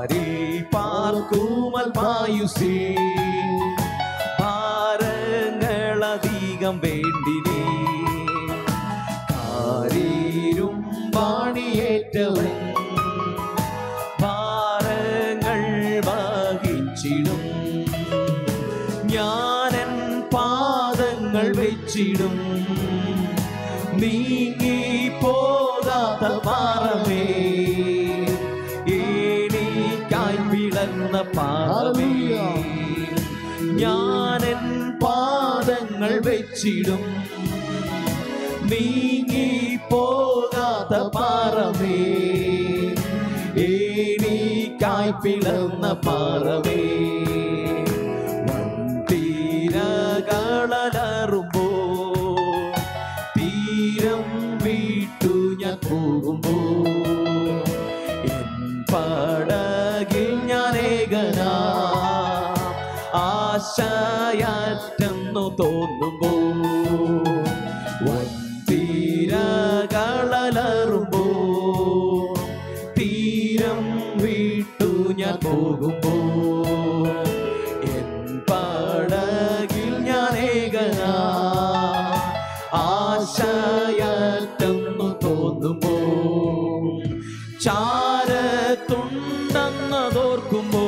കാരിൽ പാർക്കുമൽ പായുസേ ഭാരങ്ങളധികം വേണ്ടിനേ കാരീരും പാണിയേറ്റവൻ ഭാരങ്ങൾ വഹിച്ചിടും ഞാനൻ പാദങ്ങൾ വെച്ചിടും നീങ്ങി പോകാത്ത പാറമേ ഏണിക്കായി പിളർന്ന പാറമേ ഞാനൻ പാദങ്ങൾ വെച്ചിടും നീങ്ങി പോകാത്ത പാറമേ ഏണിക്കായി പിളർന്ന പാറമേ വൻതീരകളലറുമ്പോ തീരം വിട്ടു ഞാൻ പോകുമ്പോ എൻ പടകിൽ ഞാൻ ഏകനാ ആശയാറ്റെന്നു തോന്നുമ്പോ വൻതീരകളലറുമ്പോ തീരം വിട്ടു ഞാൻ പോകുമ്പോ എൻ പടകിൽ ഞാൻ ഏകനാ ആശയറ്റെന്നു തോന്നുമ്പോ ചാരത്തുണ്ടെന്നതോർക്കുമ്പോ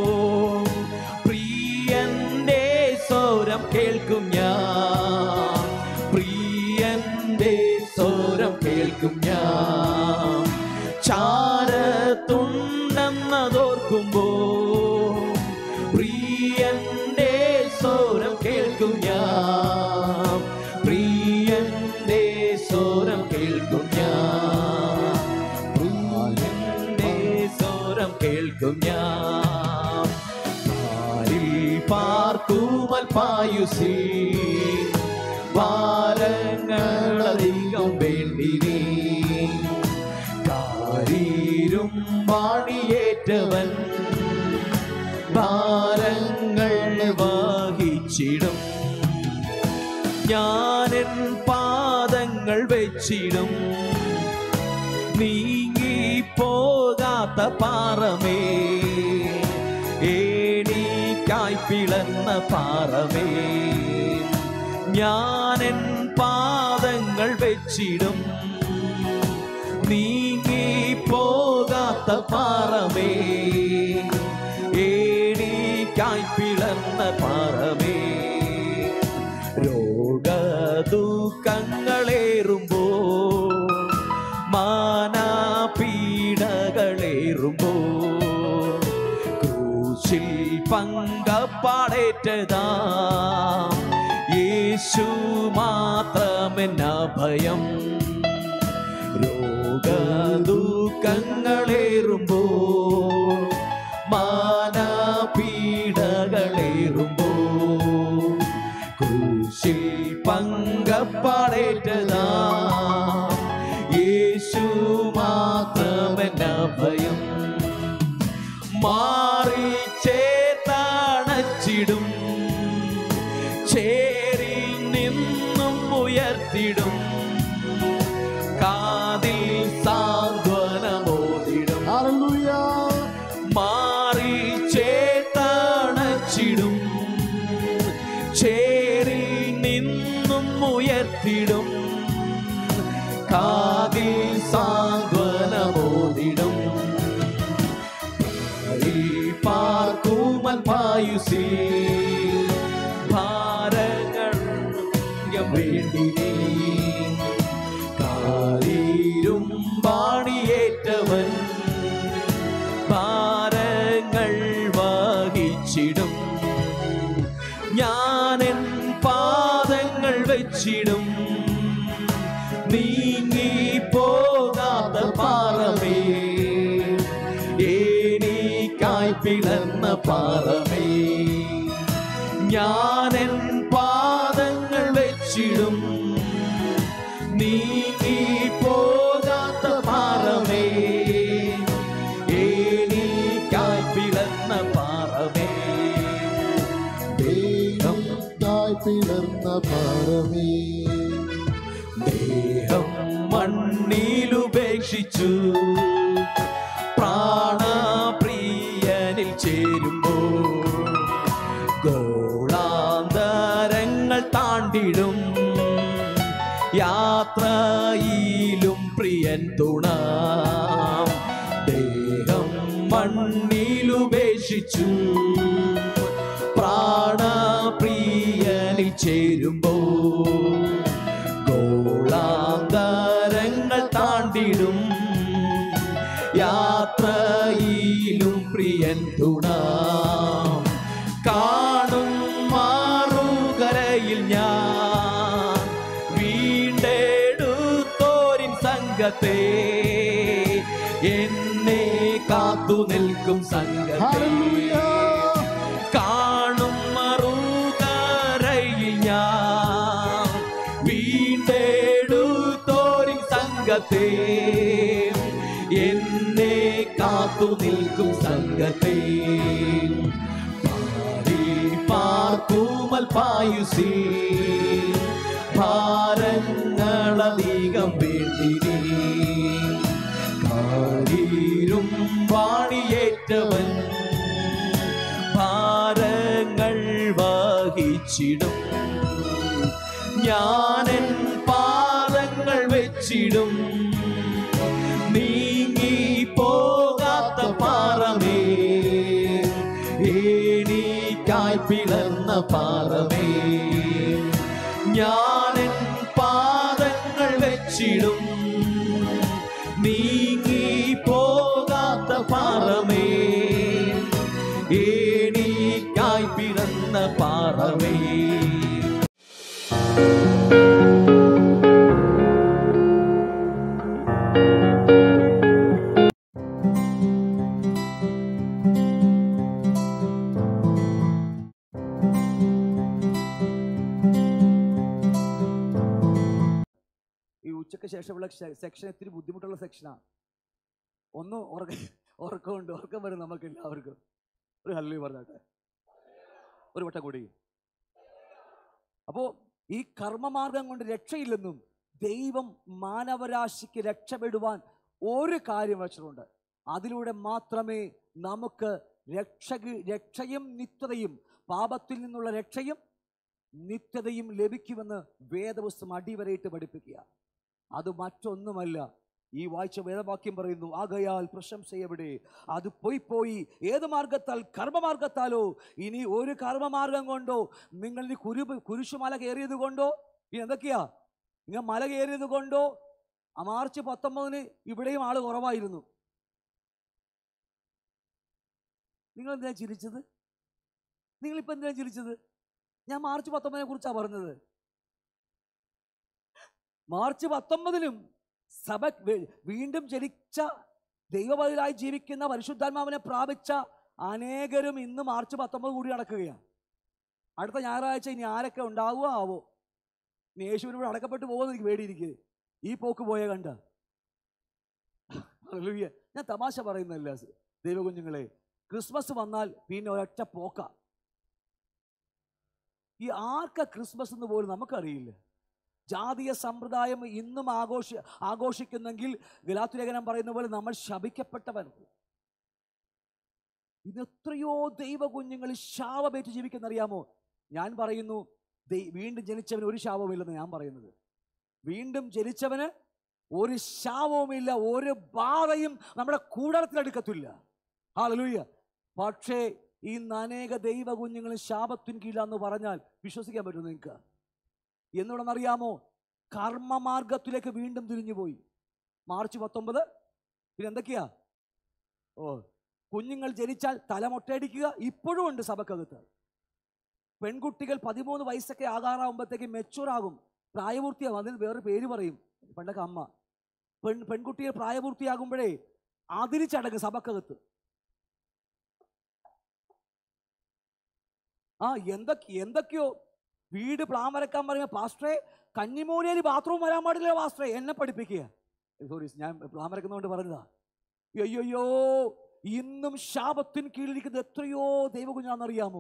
പ്രിയന്റെ സ്വരം കേൾക്കും ഞാൻ പ്രിയന്റെ സ്വരം കേൾക്കും ഞാൻ ചാരത്തുണ്ടെന്നതോർക്കുമ്പോ പ്രിയന്റെ സ്വരം കേൾക്കും ഞാൻ പ്രിയന്റെ സ്വരം കേൾക്കും ഞാൻ പ്രിയന്റെ സ്വരം കേൾക്കും ഞാൻ പാരിൽ പാർക്കുമൽ പായുസി ഭാരങ്ങളധികം വേണ്ടിനീ കാരീരും വാണിയേറ്റവൻ ഭാരങ്ങൾ വഹിച്ചിടും ഞാനൻ പാദങ്ങൾ വെച്ചിടും നീങ്ങി പോകാത്ത പാറമേ ഏണിക്കായി പിളർന്ന പാറമേ ഞാനൻ പാദങ്ങൾ വെച്ചിടും നീങ്ങി പോകാത്ത പാറമേ ഏണിക്കായി പിളർന്ന പാറമേ രോഗദുഃഖങ്ങളേറുമ്പോ മാനാപീഡകളേറുമ്പോ ക്രൂശിൽ പങ്കപ്പാടേറ്റതാ യേശു മാത്രമെന്ന ഭയം രോഗദുഃഖങ്ങളേറുമ്പോ മാനാപീഡകളേറുമ്പോ ക്രൂശിൽ പങ്കപ്പാടേറ്റതാ യേശു മാത്രമെന്ന ഭയം മാറി ചേത്തണച്ചിടും ചേരി നിന്നും ഉയർത്തിടും കാതിൽ സാന്ത്വനമോതിടും Hallelujah. മാറി ചേത്തണച്ചിടും ചേരി നിന്നും ഉയർത്തിടും കാതിൽ സാന്ത്വനമോതിടും പാർക്കുമൽ പായുസി ഭാരങ്ങൾ വേണ്ടി നീ കാരീരും പാണിയേറ്റവൻ ഭാരങ്ങൾ വഹിച്ചിടും ഞാനെൻ പാദങ്ങൾ വെച്ചിടും നീങ്ങി പോകാത്ത പാറമേ ഏണിക്കായി പിളർന്ന പാറമേ ഞാനെൻ പാദങ്ങൾ വെച്ചിടും നീങ്ങി പോകാത്ത പാറമേ ഏണിക്കായി പിളർന്ന പാറമേ ദേഹം ദൈവത്തായി പിളർന്ന പാറമേ ദേഹം മണ്ണിലുപേക്ഷിച്ചു പ്രാണപ്രിയ താണ്ടിടും യാത്രയിലും പ്രിയൻ തുണ ദേഹം മണ്ണിലുപേക്ഷിച്ചു പ്രാണപ്രിയനിൽ ചേരുമ്പോ ഗോളാന്തരങ്ങൾ താണ്ടിടും യാത്രയിലും പ്രിയൻ തുണ കാണും മാറുകരയിൽ ഞാൻ വീണ്ടെടുത്തോരിൻ സംഘത്തെ എന്നെ കാത്തു നിൽക്കും സംഘത്തെ ഹല്ലേലൂയ കാണും മറുകരയിൽ ഞാൻ വീണ്ടെടുത്തോരിൻ സംഘത്തെ എന്നെ കാത്തു നിൽക്കും സംഘത്തെ പാടി പാർക്കുമൽ പായുസി ഭാരങ്ങളധികം വേണ്ടിനി കാരീരും വാണിയേറ്റവൻ ഭാരങ്ങൾ വഹിച്ചിടും ഞാനൻ പാദങ്ങൾ വെച്ചിടും നീങ്ങി പോകാത്ത പാറമേ ഏണിക്കായി പിളർന്ന പാറമേ ഞാനൻ പാദങ്ങൾ വെച്ചിടും നീങ്ങി പോകാത്ത പാറമേ ഏണിക്കായി പിറന്ന പാറമേ ഈ ഉച്ചയ്ക്ക് ശേഷമുള്ള സെക്ഷൻ ഇത്തിരി ബുദ്ധിമുട്ടുള്ള സെക്ഷനാണ് ഒന്ന് ഉറക്ക ഉറക്കമുണ്ട് ഉറക്കം വരും നമുക്ക് എല്ലാവർക്കും ഒരു ഹല്ലി പറഞ്ഞാട്ടെ ഒരു വട്ടം കൂടി അപ്പോ ഈ കർമ്മമാർഗം കൊണ്ട് രക്ഷയില്ലെന്നും ദൈവം മാനവരാശിക്ക് രക്ഷപ്പെടുവാൻ ഒരു കാര്യം വെച്ചിട്ടുണ്ട് അതിലൂടെ മാത്രമേ നമുക്ക് രക്ഷ രക്ഷയും നിത്യതയും പാപത്തിൽ നിന്നുള്ള രക്ഷയും നിത്യതയും ലഭിക്കുമെന്ന് വേദപുസ്തകം അടിവരയിട്ട് പഠിപ്പിക്കുക അത് മറ്റൊന്നുമല്ല ഈ വായിച്ച വേദവാക്യം പറയുന്നു ആകയാൽ പ്രശംസ എവിടെ അത് പോയി പോയി ഏത് മാർഗത്താൽ കർമ്മമാർഗത്താലോ ഇനി ഒരു കർമ്മമാർഗം കൊണ്ടോ നിങ്ങൾ ഇനി കുരു കുരിശുമല കയറിയത് കൊണ്ടോ ഇനി എന്തൊക്കെയാ നിങ്ങൾ മല കയറിയത് കൊണ്ടോ ആ മാർച്ച് പത്തൊമ്പതിന് ഇവിടെയും ആള് കുറവായിരുന്നു നിങ്ങൾ എന്തിനാ ചിരിച്ചത് നിങ്ങളിപ്പോ എന്തിനാ ചിരിച്ചത് ഞാൻ മാർച്ച് പത്തൊമ്പതിനെ കുറിച്ചാണ് പറഞ്ഞത് മാർച്ച് പത്തൊമ്പതിലും സഭ വെ- വീണ്ടും ജനിച്ച ദൈവബദിലായി ജീവിക്കുന്ന പരിശുദ്ധാത്മാവിനെ പ്രാപിച്ച അനേകരും ഇന്ന് മാർച്ച് പത്തൊമ്പത് കൂടി നടക്കുകയാണ് അടുത്ത ഞായറാഴ്ച ഇനി ആരൊക്കെ ഉണ്ടാവുക ആവോ ഇനി യേശുവിനോട് അടക്കപ്പെട്ടു പോകുമെന്ന് എനിക്ക് പേടിയിരിക്കുക ഈ പോക്ക് പോയ കണ്ട ഹല്ലേലൂയ. ഞാൻ തമാശ പറയുന്നല്ല ദൈവകുഞ്ഞുങ്ങളെ ക്രിസ്മസ് വന്നാൽ പിന്നെ ഒരൊറ്റ പോക്ക ഈ ആർക്ക ക്രിസ്മസ് എന്ന് പോലും നമുക്കറിയില്ല ജാതീയ സമ്പ്രദായം ഇന്നും ആഘോഷ ആഘോഷിക്കുന്നെങ്കിൽ ഗലാത്തുലേഖനം പറയുന്ന പോലെ നമ്മൾ ശപിക്കപ്പെട്ടവൻ ഇന്ന് എത്രയോ ദൈവ കുഞ്ഞുങ്ങൾ ശാപമേറ്റ് ജീവിക്കുന്നറിയാമോ ഞാൻ പറയുന്നു ദൈ- വീണ്ടും ജനിച്ചവന് ഒരു ശാപവുമില്ലെന്ന് ഞാൻ പറയുന്നത് വീണ്ടും ജനിച്ചവന് ഒരു ശാപവുമില്ല ഒരു ബാധയും നമ്മുടെ കൂടത്തിലെടുക്കത്തില്ല ഹാലലൂയ പക്ഷേ ഇന്ന് അനേക ദൈവ കുഞ്ഞുങ്ങൾ ശാപത്തിന് കീഴാന്ന് പറഞ്ഞാൽ വിശ്വസിക്കാൻ പറ്റുമോ നിങ്ങൾക്ക് എന്നുള്ളതെന്നറിയാമോ കർമ്മമാർഗത്തിലേക്ക് വീണ്ടും തിരിഞ്ഞുപോയി മാർച്ച് പത്തൊമ്പത് പിന്നെ എന്തൊക്കെയാ ഓ കുഞ്ഞുങ്ങൾ ജനിച്ചാൽ തലമൊട്ടയടിക്കുക ഇപ്പോഴും ഉണ്ട് സഭക്കകത്ത് പെൺകുട്ടികൾ പതിമൂന്ന് വയസ്സൊക്കെ ആകാറാവുമ്പോഴത്തേക്ക് മെച്ചൂർ ആകും പ്രായപൂർത്തിയാകും അതിന് വേറെ പേര് പറയും പണ്ടൊക്കെ അമ്മ പെൺ പെൺകുട്ടികൾ പ്രായപൂർത്തിയാകുമ്പോഴേ അതിരി ചടങ്ങ് സഭക്കകത്ത് ആ എന്തൊക്കെ എന്തൊക്കെയോ വീട് പ്ലാൻ വരക്കാൻ പറയുമ്പോൾ പാസ്റ്ററെ കന്നിമൂലയിൽ ബാത്റൂം വരാൻ പാടില്ല പാസ്റ്ററെ എന്നെ പഠിപ്പിക്കുക സോറി ഞാൻ പ്ലാൻ വരക്കുന്നതുകൊണ്ട് പറഞ്ഞതാ അയ്യോയ്യോ ഇന്നും ശാപത്തിന് കീഴിലിരിക്കുന്നത് എത്രയോ ദൈവകുഞ്ഞാണെന്നറിയാമോ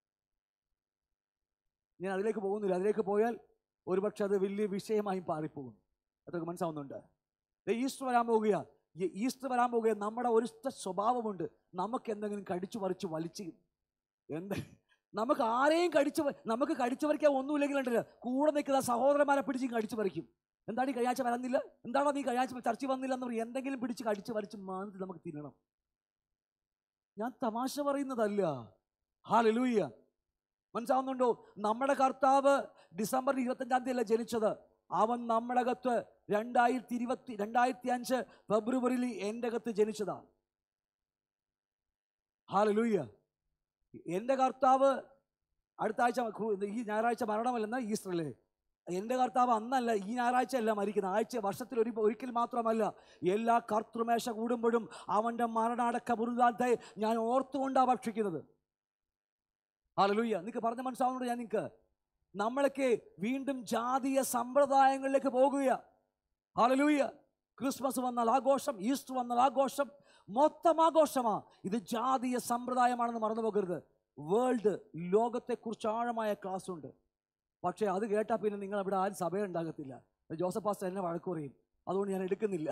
ഞാൻ അതിലേക്ക് പോകുന്നില്ല അതിലേക്ക് പോയാൽ ഒരുപക്ഷെ അത് വലിയ വിഷയമായി പാറിപ്പോകും അതൊക്കെ മനസ്സാവുന്നുണ്ട് ദേ ഈസ്റ്റർ വരാൻ പോകുക ഈ ഈസ്റ്റർ വരാൻ പോകുക നമ്മുടെ ഒരു സ്വഭാവമുണ്ട് നമുക്ക് എന്തെങ്കിലും കടിച്ചു പറിച്ച് വലിച്ച് എന്ത് നമുക്ക് ആരെയും കടിച്ചു പ- നമുക്ക് കടിച്ചു പറിക്കാൻ ഒന്നുമില്ലെങ്കിൽ ഉണ്ടല്ലോ കൂടെ നിൽക്കുന്ന സഹോദരന്മാരെ പിടിച്ച് കടിച്ചു പറിക്കും എന്താണ് ഈ കഴിയാഴ്ച വരാനില്ല എന്താണോ നീ കഴിയാഴ്ച ചർച്ച വന്നില്ല എന്ന് പറയും എന്തെങ്കിലും പിടിച്ച് കടിച്ചു പറിച്ച് മാന്തി നമുക്ക് തിന്നണം ഞാൻ തമാശ പറയുന്നതല്ല ഹാലലൂയ്യ മനസ്സിലാവുന്നുണ്ടോ നമ്മുടെ കർത്താവ് ഡിസംബർ ഇരുപത്തഞ്ചാം തീയതി അല്ല ജനിച്ചത് അവൻ നമ്മുടെ അകത്ത് രണ്ടായിരത്തി ഇരുപത്തി രണ്ടായിരത്തി അഞ്ച് ഫെബ്രുവരിയിൽ എൻ്റെ അകത്ത് ജനിച്ചതാണ് ഹാലലൂയ്യ എൻ്റെ കർത്താവ് അടുത്ത ആഴ്ച ക്രൂ- ഈ ഞായറാഴ്ച മരണമല്ലെന്ന് ഈസ്റ്ററിലെ എൻ്റെ കർത്താവ് അന്നല്ല ഈ ഞായറാഴ്ച അല്ല മരിക്കുന്നത് ആഴ്ച വർഷത്തിൽ ഒരു ഒരിക്കൽ മാത്രമല്ല എല്ലാ കർത്തൃമേശ കൂടുമ്പോഴും അവൻ്റെ മരണാടക്ക മുറുകാത്തെ ഞാൻ ഓർത്തുകൊണ്ടാണ് ഭക്ഷിക്കുന്നത് ഹാലലൂയ്യ നിങ്ങൾക്ക് പറഞ്ഞ മനസ്സിലാവുന്നുണ്ട് ഞാൻ നിങ്ങൾക്ക് നമ്മളൊക്കെ വീണ്ടും ജാതീയ സമ്പ്രദായങ്ങളിലേക്ക് പോകുക ഹാലലൂയ്യ ക്രിസ്മസ് വന്നാൽ ആഘോഷം ഈസ്റ്റർ വന്നാൽ ആഘോഷം മൊത്തം ആഘോഷമാ ഇത് ജാതീയ സമ്പ്രദായമാണെന്ന് മറന്നു പോകരുത് വേൾഡ് ലോകത്തെക്കുറിച്ച് ആഴമായ ക്ലാസ് ഉണ്ട് പക്ഷേ അത് കേട്ടാൽ പിന്നെ നിങ്ങൾ അവിടെ ആരും സഭയുണ്ടാകത്തില്ല ജോസഫ് പാസ്റ്റർ എന്നെ വഴക്ക് പറയും അതുകൊണ്ട് ഞാൻ എടുക്കുന്നില്ല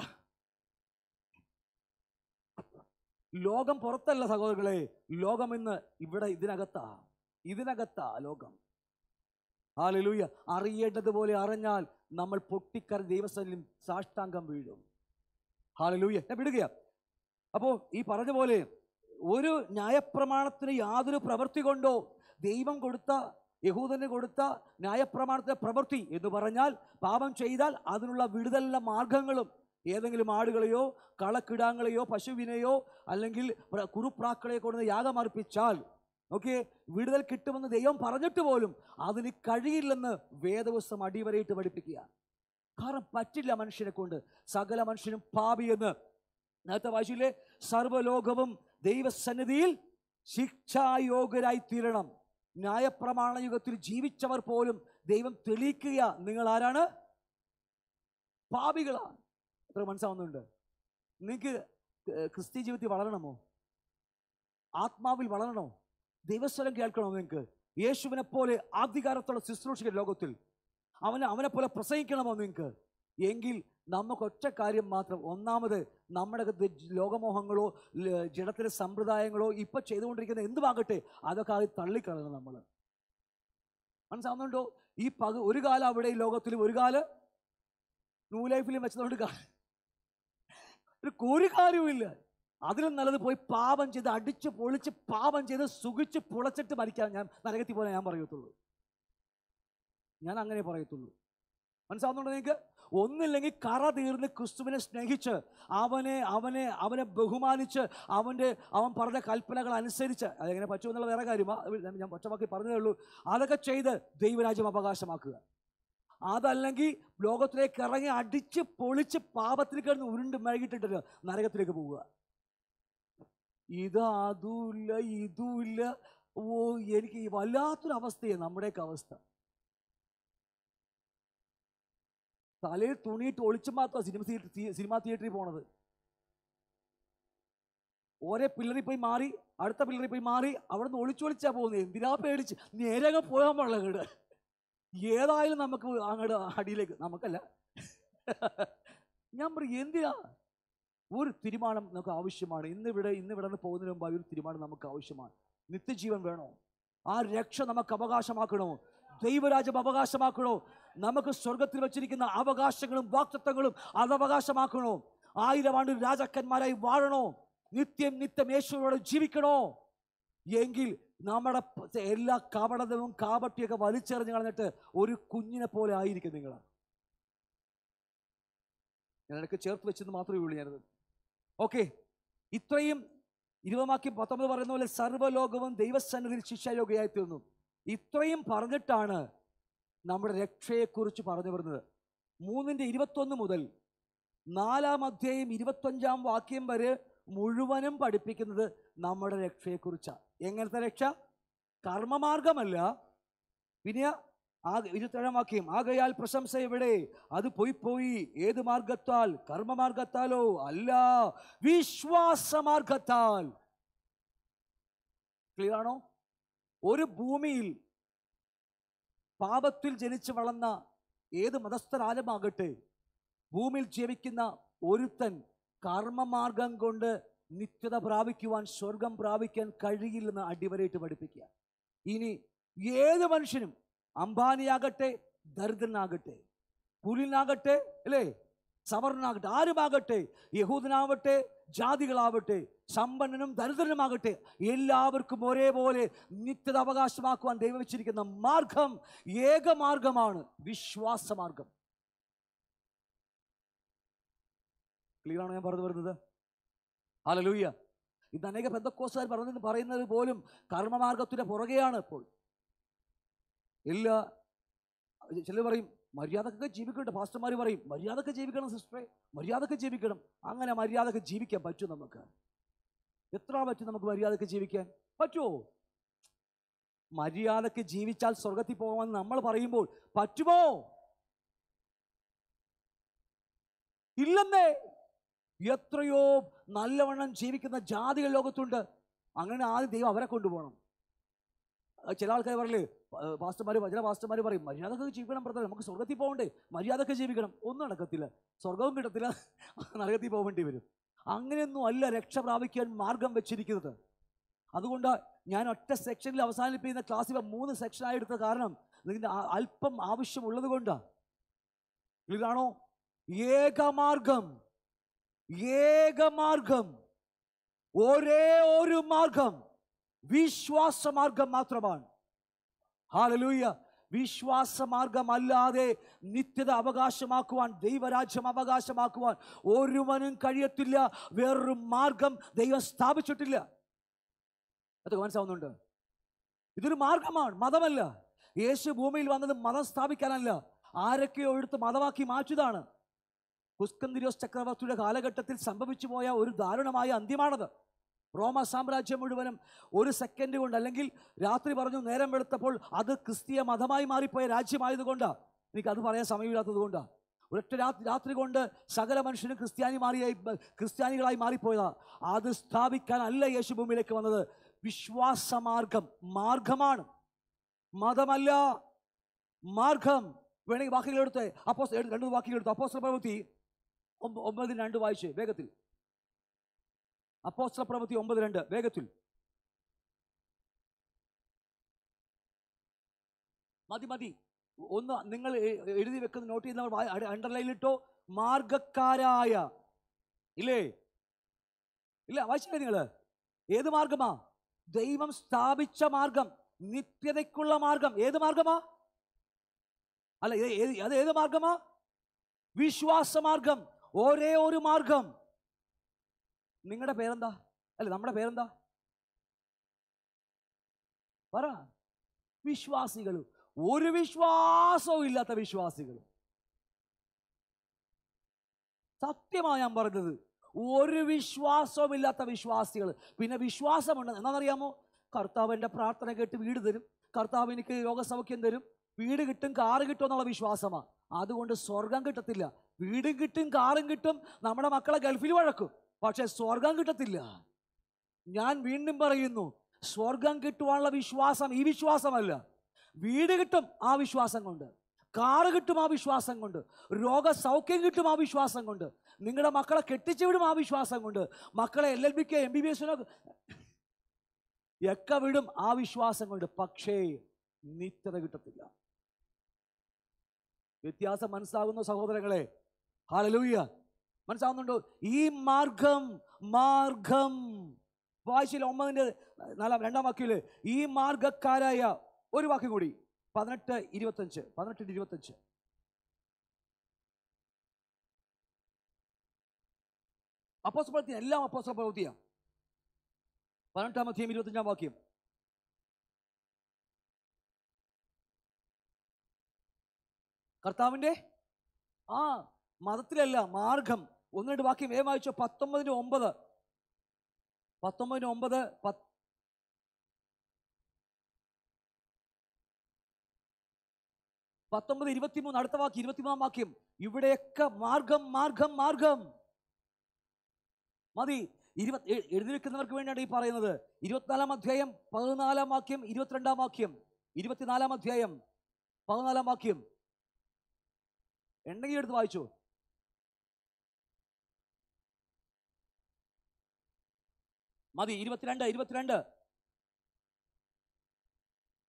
ലോകം പുറത്തല്ല സഹോദരങ്ങളെ ലോകം ഇന്ന് ഇവിടെ ഇതിനകത്താ ഇതിനകത്താ ലോകം ഹാലലൂയ അറിയേണ്ടതുപോലെ അറിഞ്ഞാൽ നമ്മൾ പൊട്ടിക്കര ദൈവസ്ഥലിലും സാഷ്ടാംഗം വീഴും ഹാലലൂയ ഞാൻ വിടുകയാ അപ്പോൾ ഈ പറഞ്ഞ പോലെ ഒരു ന്യായപ്രമാണത്തിന് യാതൊരു പ്രവൃത്തി കൊണ്ടോ ദൈവം കൊടുത്ത യഹൂദന് കൊടുത്ത ന്യായപ്രമാണത്തിന്റെ പ്രവൃത്തി എന്ന് പറഞ്ഞാൽ പാപം ചെയ്താൽ അതിനുള്ള വിടുതലുള്ള മാർഗങ്ങളും ഏതെങ്കിലും ആടുകളെയോ കളക്കിടാങ്ങളെയോ പശുവിനെയോ അല്ലെങ്കിൽ പ്ര- കുറുപ്രാക്കളെയോ കൊണ്ടുവന്ന് യാഗമർപ്പിച്ചാൽ ഓക്കെ വിടുതൽ കിട്ടുമെന്ന് ദൈവം പറഞ്ഞിട്ട് പോലും അതിന് കഴിയില്ലെന്ന് വേദവസ്തം അടിവരയിട്ട് പഠിപ്പിക്കുക കാരണം പറ്റില്ല മനുഷ്യനെ കൊണ്ട് സകല മനുഷ്യനും പാപിയെന്ന് നേരത്തെ വായിച്ചില്ലേ സർവ്വലോകവും ദൈവസന്നിധിയിൽ ശിക്ഷായോഗ്യരായി തീരണം ന്യായപ്രമാണ യുഗത്തിൽ ജീവിച്ചവർ പോലും ദൈവം തെളിയിക്കുക നിങ്ങൾ ആരാണ് പാപികളാണ് എത്ര മനസ്സാവുന്നുണ്ട് നിങ്ങൾക്ക് ഏർ ക്രിസ്ത്യ ജീവിതത്തിൽ വളരണമോ ആത്മാവിൽ വളരണോ ദൈവസ്വരം കേൾക്കണോ നിങ്ങൾക്ക് യേശുവിനെ പോലെ അധികാരത്തോടെ ശുശ്രൂഷിക്കുന്ന ലോകത്തിൽ അവനെ അവനെ പോലെ പ്രസംഗിക്കണമോ നിങ്ങൾക്ക് എങ്കിൽ നമുക്ക് ഒറ്റ കാര്യം മാത്രം ഒന്നാമത് നമ്മുടെ അകത്ത് ലോകമോഹങ്ങളോ ല- ജഡത്തിലെ സമ്പ്രദായങ്ങളോ ഇപ്പൊ ചെയ്തുകൊണ്ടിരിക്കുന്ന എന്തുമാകട്ടെ അതൊക്കെ അത് തള്ളിക്കളയണം നമ്മൾ മനസ്സിലാവുന്നുണ്ടോ ഈ പക ഒരു കാലം അവിടെ ഈ ലോകത്തിലും ഒരു കാലം ന്യൂ ലൈഫിലും വെച്ചതുകൊണ്ട് കാ- ഒരു ഒരു കാര്യവുമില്ല അതിലും നല്ലത് പോയി പാപം ചെയ്ത് അടിച്ച് പൊളിച്ച് പാപം ചെയ്ത് സുഖിച്ച് പുളച്ചിട്ട് മരിക്കാൻ ഞാൻ നരകത്തിൽ പോലെ ഞാൻ പറയത്തുള്ളൂ ഞാൻ അങ്ങനെ പറയത്തുള്ളൂ മനസ്സിലാവുന്നുണ്ടോ നിങ്ങൾക്ക് ഒന്നില്ലെങ്കിൽ കറ തീർന്ന് ക്രിസ്തുവിനെ സ്നേഹിച്ച് അവനെ അവനെ അവനെ ബഹുമാനിച്ച് അവൻ്റെ അവൻ പറഞ്ഞ കൽപ്പനകൾ അനുസരിച്ച് അതെങ്ങനെ പറ്റുമെന്നുള്ള വേറെ കാര്യമാണ് ഞാൻ ഒറ്റവാക്കി പറഞ്ഞതേ ഉള്ളൂ അതൊക്കെ ചെയ്ത് ദൈവരാജ്യം അവകാശമാക്കുക അതല്ലെങ്കിൽ ലോകത്തിലേക്ക് ഇറങ്ങി അടിച്ച് പൊളിച്ച് പാപത്തിൽ കിടന്ന് ഉരുണ്ട് മെഴുകിട്ടിട്ട് നരകത്തിലേക്ക് പോവുക ഇത് അതുമില്ല ഇതുമില്ല ഓ എനിക്ക് ഈ വല്ലാത്തൊരു അവസ്ഥയാണ് നമ്മുടെയൊക്കെ അവസ്ഥ തലയിൽ തുണിയിട്ട് ഒളിച്ചു മാത്രം സിനിമ തിയേറ്റർ സിനിമാ തിയേറ്ററിൽ പോണത് ഓരോ പിള്ളറിൽ പോയി മാറി അടുത്ത പിള്ളറിൽ പോയി മാറി അവിടെ നിന്ന് ഒളിച്ചൊളിച്ചാ പോകുന്നത് എന്തിനാ പേടിച്ച് നേരെ അങ്ങ് പോകാൻ പാടില്ല അങ്ങോട്ട് ഏതായാലും നമുക്ക് അങ്ങോട്ട് അടിയിലേക്ക് നമുക്കല്ല ഞാൻ പറയും എന്തിനാ ഒരു തീരുമാനം നമുക്ക് ആവശ്യമാണ് ഇന്നിവിടെ ഇന്നിവിടെ നിന്ന് പോകുന്നതിന് മുമ്പ് ഒരു തീരുമാനം നമുക്ക് ആവശ്യമാണ് നിത്യജീവൻ വേണോ ആ രക്ഷ നമുക്ക് അവകാശമാക്കണോ ദൈവരാജ്യം അവകാശമാക്കണോ നമുക്ക് സ്വർഗത്തിൽ വെച്ചിരിക്കുന്ന അവകാശങ്ങളും വാക്തത്വങ്ങളും അത് അവകാശമാക്കണോ ആയിരം ആണ്ട് രാജാക്കന്മാരായി വാഴണോ നിത്യം നിത്യം യേശുവോട് ജീവിക്കണോ എങ്കിൽ നമ്മുടെ പ- എല്ലാ കപടതവും കാപട്ടിയൊക്കെ വലിച്ചെറിഞ്ഞ് കളഞ്ഞിട്ട് ഒരു കുഞ്ഞിനെ പോലെ ആയിരിക്കും നിങ്ങൾ ഞാൻ ഇടയ്ക്ക് ചേർത്ത് വെച്ചെന്ന് മാത്രമേ ഉള്ളൂ ഞാനത് ഓക്കെ ഇത്രയും ഇരുപതാക്കി പത്തൊമ്പത് പറയുന്ന പോലെ സർവ്വലോകവും ദൈവസന്നിധിയിൽ ശിക്ഷായോഗ്യയായി തീർന്നു ഇത്രയും പറഞ്ഞിട്ടാണ് നമ്മുടെ രക്ഷയെക്കുറിച്ച് പറഞ്ഞു വരുന്നത് മൂന്നിൻ്റെ ഇരുപത്തൊന്ന് മുതൽ നാലാം അധ്യായം ഇരുപത്തഞ്ചാം വാക്യം വരെ മുഴുവനും പഠിപ്പിക്കുന്നത് നമ്മുടെ രക്ഷയെക്കുറിച്ചാണ് എങ്ങനത്തെ രക്ഷ കർമ്മമാർഗമല്ല പിന്നെ ആ ഇരുപത്തേഴാം വാക്യം ആകയാൽ പ്രശംസ എവിടെ അത് പോയി പോയി ഏത് മാർഗത്താൽ കർമ്മമാർഗത്താലോ അല്ല വിശ്വാസമാർഗത്താൽ ക്ലിയർ ആണോ ഒരു ഭൂമിയിൽ പാപത്തിൽ ജനിച്ചു വളർന്ന ഏത് മതസ്ഥരാലുമാകട്ടെ ഭൂമിയിൽ ജീവിക്കുന്ന ഒരുത്തൻ കർമ്മമാർഗം കൊണ്ട് നിത്യത പ്രാപിക്കുവാൻ സ്വർഗം പ്രാപിക്കാൻ കഴിയില്ലെന്ന് അടിവരയിട്ട് പഠിപ്പിക്കുക ഇനി ഏത് മനുഷ്യനും അംബാനിയാകട്ടെ ദരിദ്രനാകട്ടെ കുലിനാകട്ടെ അല്ലേ സവർണനാകട്ടെ ആരുമാകട്ടെ യഹൂദനാവട്ടെ ജാതികളാവട്ടെ സമ്പന്നനും ദരിദ്രനുമാകട്ടെ എല്ലാവർക്കും ഒരേപോലെ നിത്യത അവകാശമാക്കുവാൻ ദൈവം വെച്ചിരിക്കുന്ന മാർഗം ഏക മാർഗമാണ് വിശ്വാസമാർഗം ക്ലിയർ ആണോ ഞാൻ പറഞ്ഞു വരുന്നത് ഹല്ലേലൂയ ഇന്ന് അനേക ബന്ധക്കോസുകാർ പറഞ്ഞത് പറയുന്നത് പോലും കർമ്മമാർഗത്തിന്റെ പുറകെയാണ് ഇപ്പോൾ എല്ലാ ചിലർ പറയും മര്യാദക്കൊക്കെ ജീവിക്കട്ടെ പാസ്റ്റർമാർ പറയും മര്യാദക്ക് ജീവിക്കണം സിസ്റ്ററെ മര്യാദക്ക് ജീവിക്കണം അങ്ങനെ മര്യാദക്ക് ജീവിക്കാൻ പറ്റും നമുക്ക് എത്ര പറ്റും നമുക്ക് മര്യാദക്ക് ജീവിക്കാൻ പറ്റുമോ മര്യാദക്ക് ജീവിച്ചാൽ സ്വർഗത്തിൽ പോകാമെന്ന് നമ്മൾ പറയുമ്പോൾ പറ്റുമോ ഇല്ലെന്നേ എത്രയോ നല്ലവണ്ണം ജീവിക്കുന്ന ജാതികൾ ലോകത്തുണ്ട് അങ്ങനെ ആദ്യം ദൈവം അവരെ കൊണ്ടുപോകണം അത് ചില ആൾക്കാർ പറയില്ലേ പാസ്റ്റർമാർ ചില പാസ്റ്റർമാർ പറയും മര്യാദക്ക് ജീവിക്കണം ബ്രദർ നമുക്ക് സ്വർഗത്തിൽ പോകണ്ടേ മര്യാദക്ക് ജീവിക്കണം ഒന്നും നടക്കത്തില്ല സ്വർഗവും കിട്ടത്തില്ല നരകത്തിൽ പോകേണ്ടി വരും അങ്ങനെയൊന്നും അല്ല രക്ഷ പ്രാപിക്കാൻ മാർഗം വെച്ചിരിക്കുന്നത് അതുകൊണ്ട് ഞാൻ ഒറ്റ സെക്ഷനിൽ അവസാനിപ്പിക്കുന്ന ക്ലാസ്സിൽ മൂന്ന് സെക്ഷനായി എടുത്ത കാരണം ഇതിൻ്റെ ആ- അല്പം ആവശ്യമുള്ളത് കൊണ്ടാണ് ഇതാണോ ഏകമാർഗം ഏകമാർഗം ഒരേ ഒരു മാർഗം വിശ്വാസമാർഗം മാത്രമാണ് ഹാലലൂയ വിശ്വാസമാർഗമല്ലാതെ നിത്യത അവകാശമാക്കുവാൻ ദൈവരാജ്യം അവകാശമാക്കുവാൻ ഒരുവനും കഴിയത്തില്ല വേറൊരു മാർഗം ദൈവം സ്ഥാപിച്ചിട്ടില്ല അതൊക്കെ മനസ്സിലാവുന്നുണ്ട് ഇതൊരു മാർഗമാണ് മതമല്ല യേശു ഭൂമിയിൽ വന്നത് മതം സ്ഥാപിക്കാനല്ല ആരൊക്കെയോ എടുത്ത് മതമാക്കി മാറ്റിയതാണ് കുസ്കന്തിരിയോസ് ചക്രവർത്തിയുടെ കാലഘട്ടത്തിൽ സംഭവിച്ചു പോയ ഒരു ദാരുണമായ അന്ത്യമാണത് റോമ സാമ്രാജ്യം മുഴുവനും ഒരു സെക്കൻഡ് കൊണ്ട് അല്ലെങ്കിൽ രാത്രി പറഞ്ഞു നേരം വെളുത്തപ്പോൾ അത് ക്രിസ്തീയ മതമായി മാറിപ്പോയ രാജ്യമായതുകൊണ്ടാണ് എനിക്ക് അത് പറയാൻ സമയമില്ലാത്തത് കൊണ്ടാണ് ഒരൊറ്റ രാത്രി രാത്രി കൊണ്ട് സകല മനുഷ്യനും ക്രിസ്ത്യാനി മാറിയായി ക്രിസ്ത്യാനികളായി മാറിപ്പോയതാ അത് സ്ഥാപിക്കാനല്ല യേശു ഭൂമിയിലേക്ക് വന്നത് വിശ്വാസമാർഗം മാർഗമാണ് മതമല്ല മാർഗം വേണമെങ്കിൽ വാക്കുകൾ എടുത്ത് അപ്പോസ് രണ്ട് വാക്കുകൾ എടുത്തു അപ്പോസ്തല പ്രവൃത്തി ഒമ്പ- ഒമ്പതിന് രണ്ട് വായിച്ച് വേഗത്തിൽ അപ്പോസ്തല പ്രവൃത്തി ഒമ്പത് രണ്ട് വേഗത്തിൽ മതി മതി ഒന്ന് നിങ്ങൾ എ- എഴുതി വെക്കുന്ന നോട്ട് ചെയ്യുന്നവർ അണ്ടർലൈനിലിട്ടോ മാർഗക്കാരായ ഇല്ലേ ഇല്ല വായിച്ചില്ലേ നിങ്ങള് ഏത് മാർഗമാ ദൈവം സ്ഥാപിച്ച മാർഗം നിത്യതയ്ക്കുള്ള മാർഗം ഏത് മാർഗമാ അല്ല ഇത് ഏത് അത് ഏത് മാർഗമാ വിശ്വാസമാർഗം ഒരേ ഒരു മാർഗം നിങ്ങളുടെ പേരെന്താ അല്ല നമ്മുടെ പേരെന്താ പറ വിശ്വാസികൾ ഒരു വിശ്വാസവും ഇല്ലാത്ത വിശ്വാസികൾ സത്യമാ ഞാൻ പറഞ്ഞത് ഒരു വിശ്വാസവും ഇല്ലാത്ത വിശ്വാസികൾ പിന്നെ വിശ്വാസമുണ്ട് എന്താണെന്നറിയാമോ കർത്താവ് എൻ്റെ പ്രാർത്ഥന കേട്ട് വീട് തരും കർത്താവ് എനിക്ക് രോഗസൗഖ്യം തരും വീട് കിട്ടും കാറ് കിട്ടും എന്നുള്ള വിശ്വാസമാണ് അതുകൊണ്ട് സ്വർഗം കിട്ടത്തില്ല വീടും കിട്ടും കാറും കിട്ടും നമ്മുടെ മക്കളെ ഗൾഫിൽ വഴക്കും പക്ഷെ സ്വർഗം കിട്ടത്തില്ല ഞാൻ വീണ്ടും പറയുന്നു സ്വർഗം കിട്ടുവാനുള്ള വിശ്വാസം ഈ വിശ്വാസമല്ല വീട് കിട്ടും ആ വിശ്വാസം കൊണ്ട് കാറ് കിട്ടും ആ വിശ്വാസം കൊണ്ട് രോഗസൗഖ്യം കിട്ടും ആ വിശ്വാസം കൊണ്ട് നിങ്ങളുടെ മക്കളെ കെട്ടിച്ചു വിടും ആ വിശ്വാസം കൊണ്ട് മക്കളെ എൽ എൽ ബിക്ക് എം ബി ബി എസിനോ ഒക്കെ വിടും ആ വിശ്വാസം കൊണ്ട് പക്ഷേ നിത്യത കിട്ടത്തില്ല വ്യത്യാസം മനസ്സിലാകുന്ന സഹോദരങ്ങളെ ഹാലലൂയ മനസ്സിലാവുന്നുണ്ടോ ഈ മാർഗം മാർഗം വായിച്ചില്ല ഒമ്പതിൻ്റെ നാലാം രണ്ടാം വാക്യത്തില് ഈ മാർഗക്കാരായ ഒരു വാക്യം കൂടി പതിനെട്ട് ഇരുപത്തഞ്ച് പതിനെട്ട് ഇരുപത്തഞ്ച് അപ്പോസ്തല പ്രവൃത്തി എല്ലാം അപ്പോസ്തല പ്രവൃത്തിയാ പതിനെട്ടാം അധ്യായം ഇരുപത്തഞ്ചാം വാക്യം കർത്താവിന്റെ ആ മതത്തിലല്ല മാർഗം ഒന്ന് രണ്ട് വാക്യം വേഗം വായിച്ചോ പത്തൊമ്പതിന് ഒമ്പത് പത്തൊമ്പതിന് ഒമ്പത് പത്ത് പത്തൊമ്പത് ഇരുപത്തിമൂന്ന് അടുത്ത വാക്യം ഇരുപത്തിമൂന്നാം വാക്യം ഇവിടെയൊക്കെ മാർഗം മാർഗം മാർഗം മതി ഇരുപത് എ- എഴുതി വെക്കുന്നവർക്ക് വേണ്ടിയാണ് ഈ പറയുന്നത് ഇരുപത്തിനാലാം അധ്യായം പതിനാലാം വാക്യം ഇരുപത്തിരണ്ടാം വാക്യം ഇരുപത്തിനാലാം അധ്യായം പതിനാലാം വാക്യം ഉണ്ടെങ്കിൽ എടുത്ത് വായിച്ചു മതി ഇരുപത്തിരണ്ട് ഇരുപത്തിരണ്ട്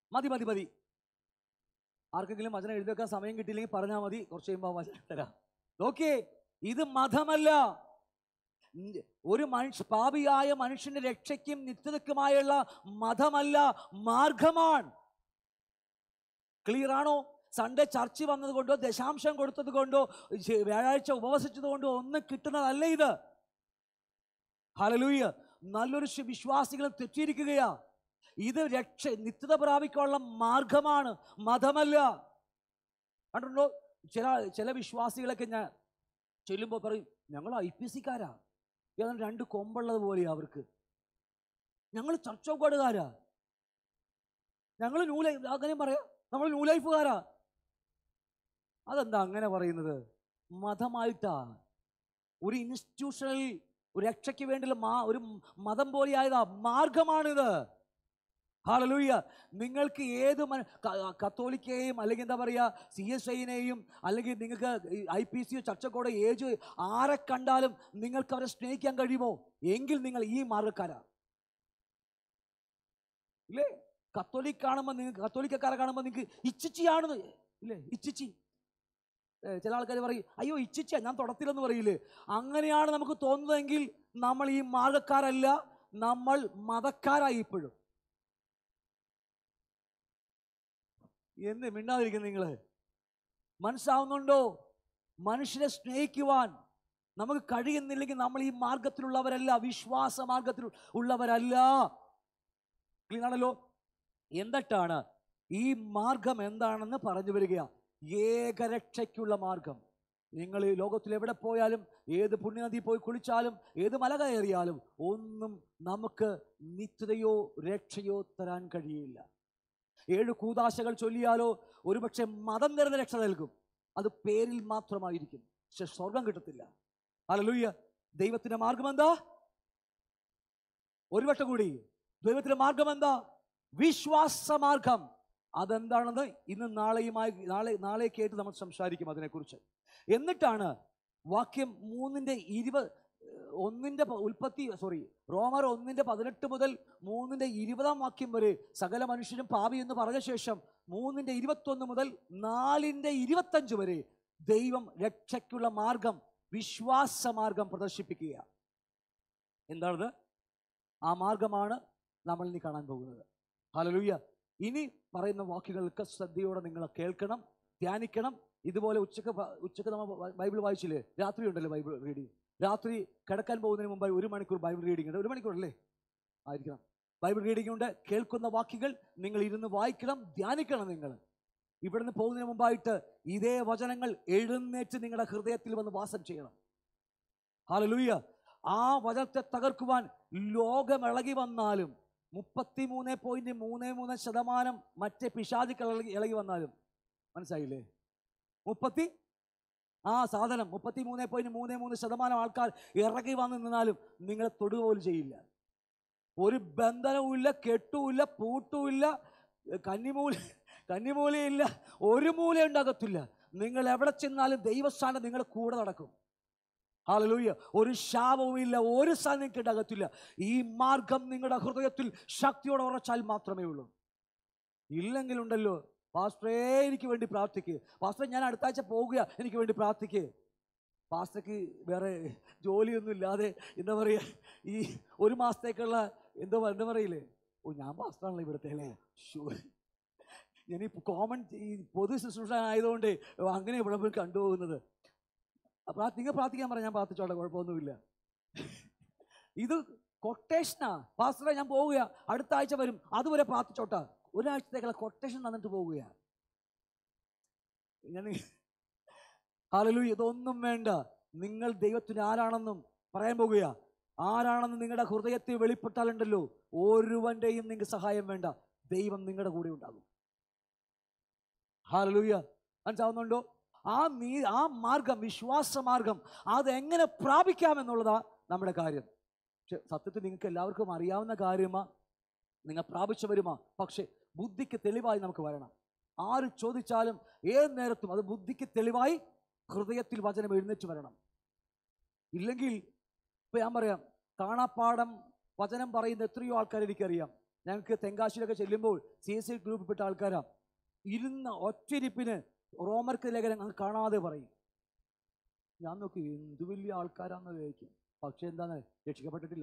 മതി മതി മതി ആർക്കെങ്കിലും വചനം എഴുതി വെക്കാൻ സമയം കിട്ടിയില്ലെങ്കിൽ പറഞ്ഞാൽ മതി കുറച്ച് കഴിയുമ്പോൾ വചനം തരാം നോക്കിയേ ഇത് മതമല്ല ഉം, ഒരു മനുഷ്യ പാപിയായ മനുഷ്യന്റെ രക്ഷയ്ക്കും നിത്യതയ്ക്കുമായുള്ള മതമല്ല മാർഗമാണ് ക്ലിയർ ആണോ സൺഡേ ചർച്ച് വന്നത് കൊണ്ടോ ദശാംശം കൊടുത്തത് കൊണ്ടോ ശ- വ്യാഴാഴ്ച ഉപവസിച്ചത് കൊണ്ടോ ഒന്നും കിട്ടുന്നതല്ല ഇത് ഹലലൂയ നല്ലൊരു ശ- വിശ്വാസികളും തെറ്റിയിരിക്കുകയാ ഇത് രക്ഷ നിത്യത പ്രാപിക്കാനുള്ള മാർഗമാണ് മതമല്ല കണ്ടിട്ടുണ്ടോ ചില ചില വിശ്വാസികളൊക്കെ ഞാൻ ചെല്ലുമ്പോൾ പറയും ഞങ്ങൾ ഐ പി സിക്കാരാ ഏതാണ്ട് രണ്ട് കൊമ്പുള്ളത് പോലെയാ അവർക്ക് ഞങ്ങൾ ചർച്ച് ഓഫ് ഗോഡുകാരാ ഞങ്ങൾ ന്യൂ ലൈഫ് അങ്ങനെയും പറയാം നമ്മൾ ന്യൂ ലൈഫുകാരാ അതെന്താ അങ്ങനെ പറയുന്നത് മതമായിട്ടാ ഒരു ഇൻസ്റ്റിറ്റ്യൂഷണൽ ഒരു രക്ഷയ്ക്ക് വേണ്ടിയുള്ള മാ ഒരു മതം പോലെയായതാ മാർഗമാണിത് ഹാലലൂയ നിങ്ങൾക്ക് ഏത് മന- ക- കത്തോലിക്കയെയും അല്ലെങ്കിൽ എന്താ പറയുക സി എസ് ഐനെയും അല്ലെങ്കിൽ നിങ്ങൾക്ക് ഐ പി സിയോ ചർച്ചക്കോടെ ഏജ് ആരെ കണ്ടാലും നിങ്ങൾക്ക് അവരെ സ്നേഹിക്കാൻ കഴിയുമോ എങ്കിൽ നിങ്ങൾ ഈ മാർഗക്കാരാ ഇല്ലേ കത്തോലിക് കാണുമ്പോൾ നിങ്ങൾക്ക് കത്തോലിക്കക്കാരെ കാണുമ്പോൾ നിങ്ങൾക്ക് ഇച്ചിച്ചിയാണെന്ന് ഇല്ലേ ഇച്ചിച്ചി ഏ, ചില ആൾക്കാർ പറയും അയ്യോ ഇച്ചിച്ച ഞാൻ തൊടത്തില്ലെന്ന് പറയില്ലേ അങ്ങനെയാണ് നമുക്ക് തോന്നുന്നതെങ്കിൽ നമ്മൾ ഈ മാർഗക്കാരല്ല നമ്മൾ മതക്കാരായി ഇപ്പോഴും എന്ന് മിണ്ടാതിരിക്കുന്നു നിങ്ങൾ മനസ്സാവുന്നുണ്ടോ മനുഷ്യരെ സ്നേഹിക്കുവാൻ നമുക്ക് കഴിയുന്നില്ലെങ്കിൽ നമ്മൾ ഈ മാർഗത്തിലുള്ളവരല്ല വിശ്വാസ മാർഗത്തിൽ ഉള്ളവരല്ല Clear ആണല്ലോ എന്നിട്ടാണ് ഈ മാർഗം എന്താണെന്ന് പറഞ്ഞു വരിക ഏകരക്ഷയ്ക്കുള്ള മാർഗം നിങ്ങൾ ഈ ലോകത്തിൽ എവിടെ പോയാലും ഏത് പുണ്യനദി പോയി കുളിച്ചാലും ഏത് മല കയറിയാലും ഒന്നും നമുക്ക് നിത്യതയോ രക്ഷയോ തരാൻ കഴിയില്ല ഏഴ് കൂതാശകൾ ചൊല്ലിയാലോ ഒരുപക്ഷെ മതം തരുന്ന രക്ഷ നൽകും അത് പേരിൽ മാത്രമായിരിക്കും പക്ഷെ സ്വർഗം കിട്ടത്തില്ല അല്ലൂയ്യ ദൈവത്തിന്റെ മാർഗം എന്താ ഒരു വട്ടം കൂടി ദൈവത്തിന്റെ മാർഗം എന്താ വിശ്വാസ മാർഗം അതെന്താണെന്ന് ഇന്ന് നാളെയുമായി നാളെ നാളേക്കായിട്ട് നമ്മൾ സംസാരിക്കും അതിനെക്കുറിച്ച് എന്നിട്ടാണ് വാക്യം മൂന്നിന്റെ ഇരുപത് ഒന്നിന്റെ പ- ഉൽപ്പത്തി സോറി റോമർ ഒന്നിന്റെ പതിനെട്ട് മുതൽ മൂന്നിന്റെ ഇരുപതാം വാക്യം വരെ സകല മനുഷ്യരും പാപി എന്ന് പറഞ്ഞ ശേഷം മൂന്നിന്റെ ഇരുപത്തൊന്ന് മുതൽ നാലിന്റെ ഇരുപത്തഞ്ച് വരെ ദൈവം രക്ഷയ്ക്കുള്ള മാർഗം വിശ്വാസ മാർഗം പ്രദർശിപ്പിക്കുക എന്താണത് ആ മാർഗമാണ് നമ്മൾ ഇനി കാണാൻ പോകുന്നത് ഹലലുയ്യ ഇനി പറയുന്ന വാക്കുകളൊക്കെ ശ്രദ്ധയോടെ നിങ്ങൾ കേൾക്കണം ധ്യാനിക്കണം ഇതുപോലെ ഉച്ചക്ക് പ- ഉച്ചക്ക് നമ്മൾ ബ- ബൈബിൾ വായിച്ചില്ലേ രാത്രി ഉണ്ടല്ലോ ബൈബിൾ റീഡിങ് രാത്രി കിടക്കാൻ പോകുന്നതിന് മുമ്പായി ഒരു മണിക്കൂർ ബൈബിൾ റീഡിംഗ് ഉണ്ട് ഒരു മണിക്കൂർ അല്ലേ ആയിരിക്കണം ബൈബിൾ റീഡിംഗ് ഉണ്ട് കേൾക്കുന്ന വാക്കുകൾ നിങ്ങൾ ഇരുന്ന് വായിക്കണം ധ്യാനിക്കണം നിങ്ങൾ ഇവിടുന്ന് പോകുന്നതിന് മുമ്പായിട്ട് ഇതേ വചനങ്ങൾ എഴുന്നേറ്റ് നിങ്ങളുടെ ഹൃദയത്തിൽ വന്ന് വാസം ചെയ്യണം ഹാലലൂയ ആ വചനത്തെ തകർക്കുവാൻ ലോകം ഇളകി വന്നാലും മുപ്പത്തി മൂന്ന് പോയിന്റ് മൂന്ന് മൂന്ന് ശതമാനം മറ്റേ പിശാചുക്കൾ ഇളകി ഇളകി വന്നാലും മനസ്സിലായില്ലേ മുപ്പത്തി ആ സാധനം മുപ്പത്തി മൂന്ന് പോയിന്റ് മൂന്ന് മൂന്ന് ശതമാനം ആൾക്കാർ ഇറങ്ങി വന്ന് നിന്നാലും നിങ്ങളെ തൊടുക പോലും ചെയ്യില്ല ഒരു ബന്ധനവുമില്ല കെട്ടുമില്ല പൂട്ടുമില്ല കന്നിമൂല കന്നിമൂലയില്ല ഒരു മൂല ഉണ്ടാകത്തില്ല നിങ്ങൾ എവിടെ ചെന്നാലും ദൈവസ്ഥാനം നിങ്ങളുടെ കൂടെ നടക്കും ഹാലലൂയ ഒരു ശാപവും ഇല്ല ഒരു സ്ഥലം നിങ്ങൾക്ക് ഉണ്ടാകത്തില്ല ഈ മാർഗം നിങ്ങളുടെ ഹൃദയത്തിൽ ശക്തിയോടെ ഉറച്ചാൽ മാത്രമേ ഉള്ളൂ ഇല്ലെങ്കിലുണ്ടല്ലോ പാസ്റ്ററേ എനിക്ക് വേണ്ടി പ്രാർത്ഥിക്ക് പാസ്റ്റർ ഞാൻ അടുത്ത ആഴ്ച പോകുക എനിക്ക് വേണ്ടി പ്രാർത്ഥിക്ക് പാസ്റ്റർക്ക് വേറെ ജോലിയൊന്നും ഇല്ലാതെ എന്താ പറയുക ഈ ഒരു മാസത്തേക്കുള്ള എന്തോ എന്താ പറയില്ലേ ഓ ഞാൻ പാസ്റ്ററാണല്ലോ ഇവിടുത്തെ അല്ലേ ഷൂ ഞാൻ ഈ കോമൺ ഈ പൊതു ശുശ്രൂഷ ആയതുകൊണ്ട് അങ്ങനെ ഇവിടെ പോയി കണ്ടുപോകുന്നത് പ്രാ- നിങ്ങൾ പ്രാർത്ഥിക്കാൻ പറയാം ഞാൻ പ്രാർത്ഥിച്ചോട്ടെ കുഴപ്പമൊന്നുമില്ല ഇത് കൊട്ടേഷനാ പാസ്റ്ററെ ഞാൻ പോവുക അടുത്ത ആഴ്ച വരും അതുവരെ പ്രാർത്ഥിച്ചോട്ടാ ഒരാഴ്ചത്തേക്കുള്ള കൊട്ടേഷൻ തന്നിട്ട് പോവുക ഞാൻ ഹാലലു ഇതൊന്നും വേണ്ട നിങ്ങൾ ദൈവത്തിന് ആരാണെന്നും പറയാൻ പോകുക ആരാണെന്ന് നിങ്ങളുടെ ഹൃദയത്തിൽ വെളിപ്പെട്ടാലുണ്ടല്ലോ ഒരുവന്റെയും നിങ്ങൾക്ക് സഹായം വേണ്ട ദൈവം നിങ്ങളുടെ കൂടെ ഉണ്ടാകും ഹാലലൂയ മനസ്സിലാവുന്നുണ്ടോ ആ നീ ആ മാർഗം വിശ്വാസ മാർഗം അതെങ്ങനെ പ്രാപിക്കാമെന്നുള്ളതാ നമ്മുടെ കാര്യം പക്ഷെ സത്യത്തിൽ നിങ്ങൾക്ക് എല്ലാവർക്കും അറിയാവുന്ന കാര്യമാ നിങ്ങൾ പ്രാപിച്ചവരുമാ പക്ഷെ ബുദ്ധിക്ക് തെളിവായി നമുക്ക് വരണം ആര് ചോദിച്ചാലും ഏത് നേരത്തും അത് ബുദ്ധിക്ക് തെളിവായി ഹൃദയത്തിൽ വചനം എഴുന്നേറ്റ് വരണം ഇല്ലെങ്കിൽ ഇപ്പൊ ഞാൻ പറയാം കാണാപ്പാടം വചനം പറയുന്ന എത്രയോ ആൾക്കാർ എനിക്കറിയാം ഞങ്ങൾക്ക് തെങ്കാശിയിലൊക്കെ ചെല്ലുമ്പോൾ സി എസ് ഐ ഗ്രൂപ്പിൽപ്പെട്ട ആൾക്കാരാ ഇരുന്ന ഒറ്റയിരിപ്പിന് റോമർക്ക് ലേഖനം അങ്ങ് കാണാതെ പറയും ഞാൻ നോക്കി എന്ത് വലിയ ആൾക്കാരാന്ന് വിചാരിക്കും പക്ഷെ എന്താണ് രക്ഷിക്കപ്പെട്ടിട്ടില്ല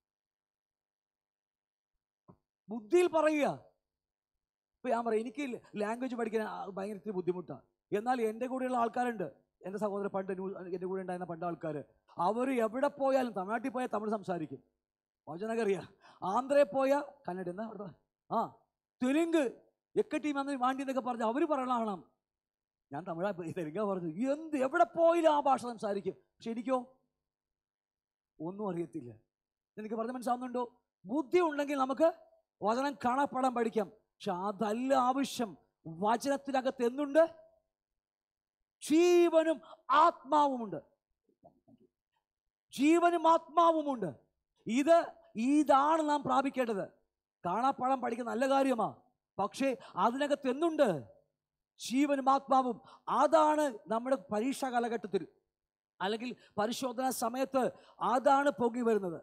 ബുദ്ധിയിൽ പറയുക ഇപ്പൊ ഞാൻ പറയാം എനിക്ക് ലാംഗ്വേജ് പഠിക്കാൻ ആ, ഭയങ്കര ഇത്തിരി ബുദ്ധിമുട്ടാണ് എന്നാൽ എൻ്റെ കൂടെയുള്ള ആൾക്കാരുണ്ട് എൻ്റെ സഹോദരൻ പണ്ട് ന്യൂ- എൻ്റെ കൂടെ ഉണ്ടായിരുന്ന പണ്ട് ആൾക്കാർ അവർ എവിടെ പോയാലും തമിഴ്നാട്ടിൽ പോയാൽ തമിഴ് സംസാരിക്കും വചനൊക്കെ അറിയാം ആന്ധ്രയിൽ പോയാൽ കന്നഡ എന്താ അവിടെ ആ തെലുങ്ക് എക്കട്ടി വന്ന് വാണ്ടി എന്നൊക്കെ പറഞ്ഞ് അവർ പറയണ ആളാം ഞാൻ തമിഴാ തെലുങ്ക പറഞ്ഞു എന്ത് എവിടെ പോയാലും ആ ഭാഷ സംസാരിക്കും പക്ഷെ എനിക്കോ ഒന്നും അറിയത്തില്ല എനിക്ക് പറഞ്ഞ് മനസ്സിലാവുന്നുണ്ടോ ബുദ്ധി ഉണ്ടെങ്കിൽ നമുക്ക് വചനം കാണപ്പെടാൻ പഠിക്കാം പക്ഷെ അതല്ല ആവശ്യം വചനത്തിനകത്ത് എന്തുണ്ട് ജീവനും ആത്മാവുമുണ്ട് ജീവനും ആത്മാവുമുണ്ട് ഇത് ഇതാണ് നാം പ്രാപിക്കേണ്ടത് കാണാപ്പാടം പഠിക്കുന്ന നല്ല കാര്യമാ പക്ഷേ അതിനകത്ത് എന്തുണ്ട് ജീവനും ആത്മാവും അതാണ് നമ്മുടെ പരീക്ഷാ കാലഘട്ടത്തിൽ അല്ലെങ്കിൽ പരിശോധന സമയത്ത് അതാണ് പൊങ്ങി വരുന്നത്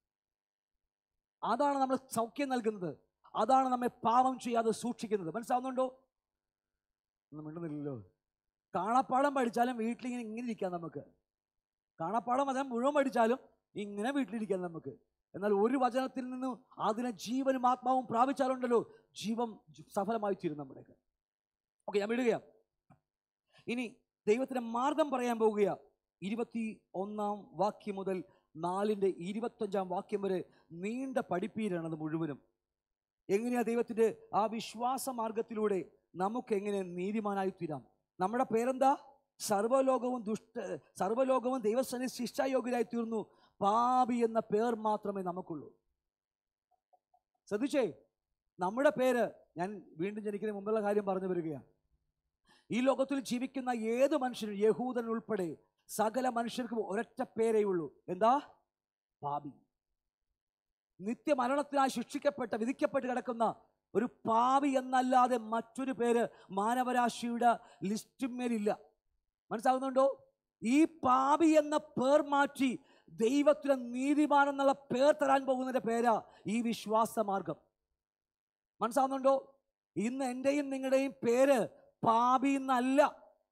അതാണ് നമ്മൾ സൗഖ്യം നൽകുന്നത് അതാണ് നമ്മെ പാപം ചെയ്യാതെ സൂക്ഷിക്കുന്നത് മനസ്സിലാവുന്നുണ്ടോ ഒന്നും മിണ്ടുന്നില്ലല്ലോ കാണാപ്പാടം പഠിച്ചാലും വീട്ടിലിങ്ങനെ ഇങ്ങനെ ഇരിക്കാം നമുക്ക് കാണാപ്പാടം വചനം മുഴുവൻ പഠിച്ചാലും ഇങ്ങനെ വീട്ടിലിരിക്കാം നമുക്ക് എന്നാൽ ഒരു വചനത്തിൽ നിന്നും അതിനെ ജീവനും ആത്മാവും പ്രാപിച്ചാലുണ്ടല്ലോ ജീവൻ സഫലമായി തീരും നമ്മുടെയൊക്കെ ഓക്കെ ഞാൻ വിടുകയാ ഇനി ദൈവത്തിന്റെ മാർഗം പറയാൻ പോകുക ഇരുപത്തി ഒന്നാം വാക്യം മുതൽ നാലിന്റെ ഇരുപത്തഞ്ചാം വാക്യം വരെ നീണ്ട പഠിപ്പീരാണ് അത് മുഴുവനും എങ്ങനെയാ ദൈവത്തിന്റെ ആ വിശ്വാസ മാർഗത്തിലൂടെ നമുക്ക് എങ്ങനെ നീതിമാനായി തീരാം നമ്മുടെ പേരെന്താ സർവലോകവും ദുഷ്ട സർവലോകവും ദൈവസനി ശിക്ഷായോഗ്യരായി തീർന്നു പാപി എന്ന പേർ മാത്രമേ നമുക്കുള്ളൂ ശ്രദ്ധിച്ചേ നമ്മുടെ പേര് ഞാൻ വീണ്ടും ജനിക്കുന്നതിന് മുമ്പുള്ള കാര്യം പറഞ്ഞു വരികയാണ് ഈ ലോകത്തിൽ ജീവിക്കുന്ന ഏത് മനുഷ്യനും യഹൂദൻ ഉൾപ്പെടെ സകല മനുഷ്യർക്കും ഒരൊറ്റ പേരേ ഉള്ളൂ എന്താ പാപി നിത്യമരണത്തിനായി ശിക്ഷിക്കപ്പെട്ട വിധിക്കപ്പെട്ട് കിടക്കുന്ന ഒരു പാവി എന്നല്ലാതെ മറ്റൊരു പേര് മാനവരാശിയുടെ ലിസ്റ്റുമേലില്ല മനസ്സിലാകുന്നുണ്ടോ ഈ പാപി എന്ന പേർ മാറ്റി ദൈവത്തിലെ നീതിമാൻ എന്നുള്ള പേർ തരാൻ പോകുന്നതിന്റെ പേരാ ഈ വിശ്വാസ മാർഗം മനസ്സിലാവുന്നുണ്ടോ ഇന്ന് എൻ്റെയും നിങ്ങളുടെയും പേര് പാപി എന്നല്ല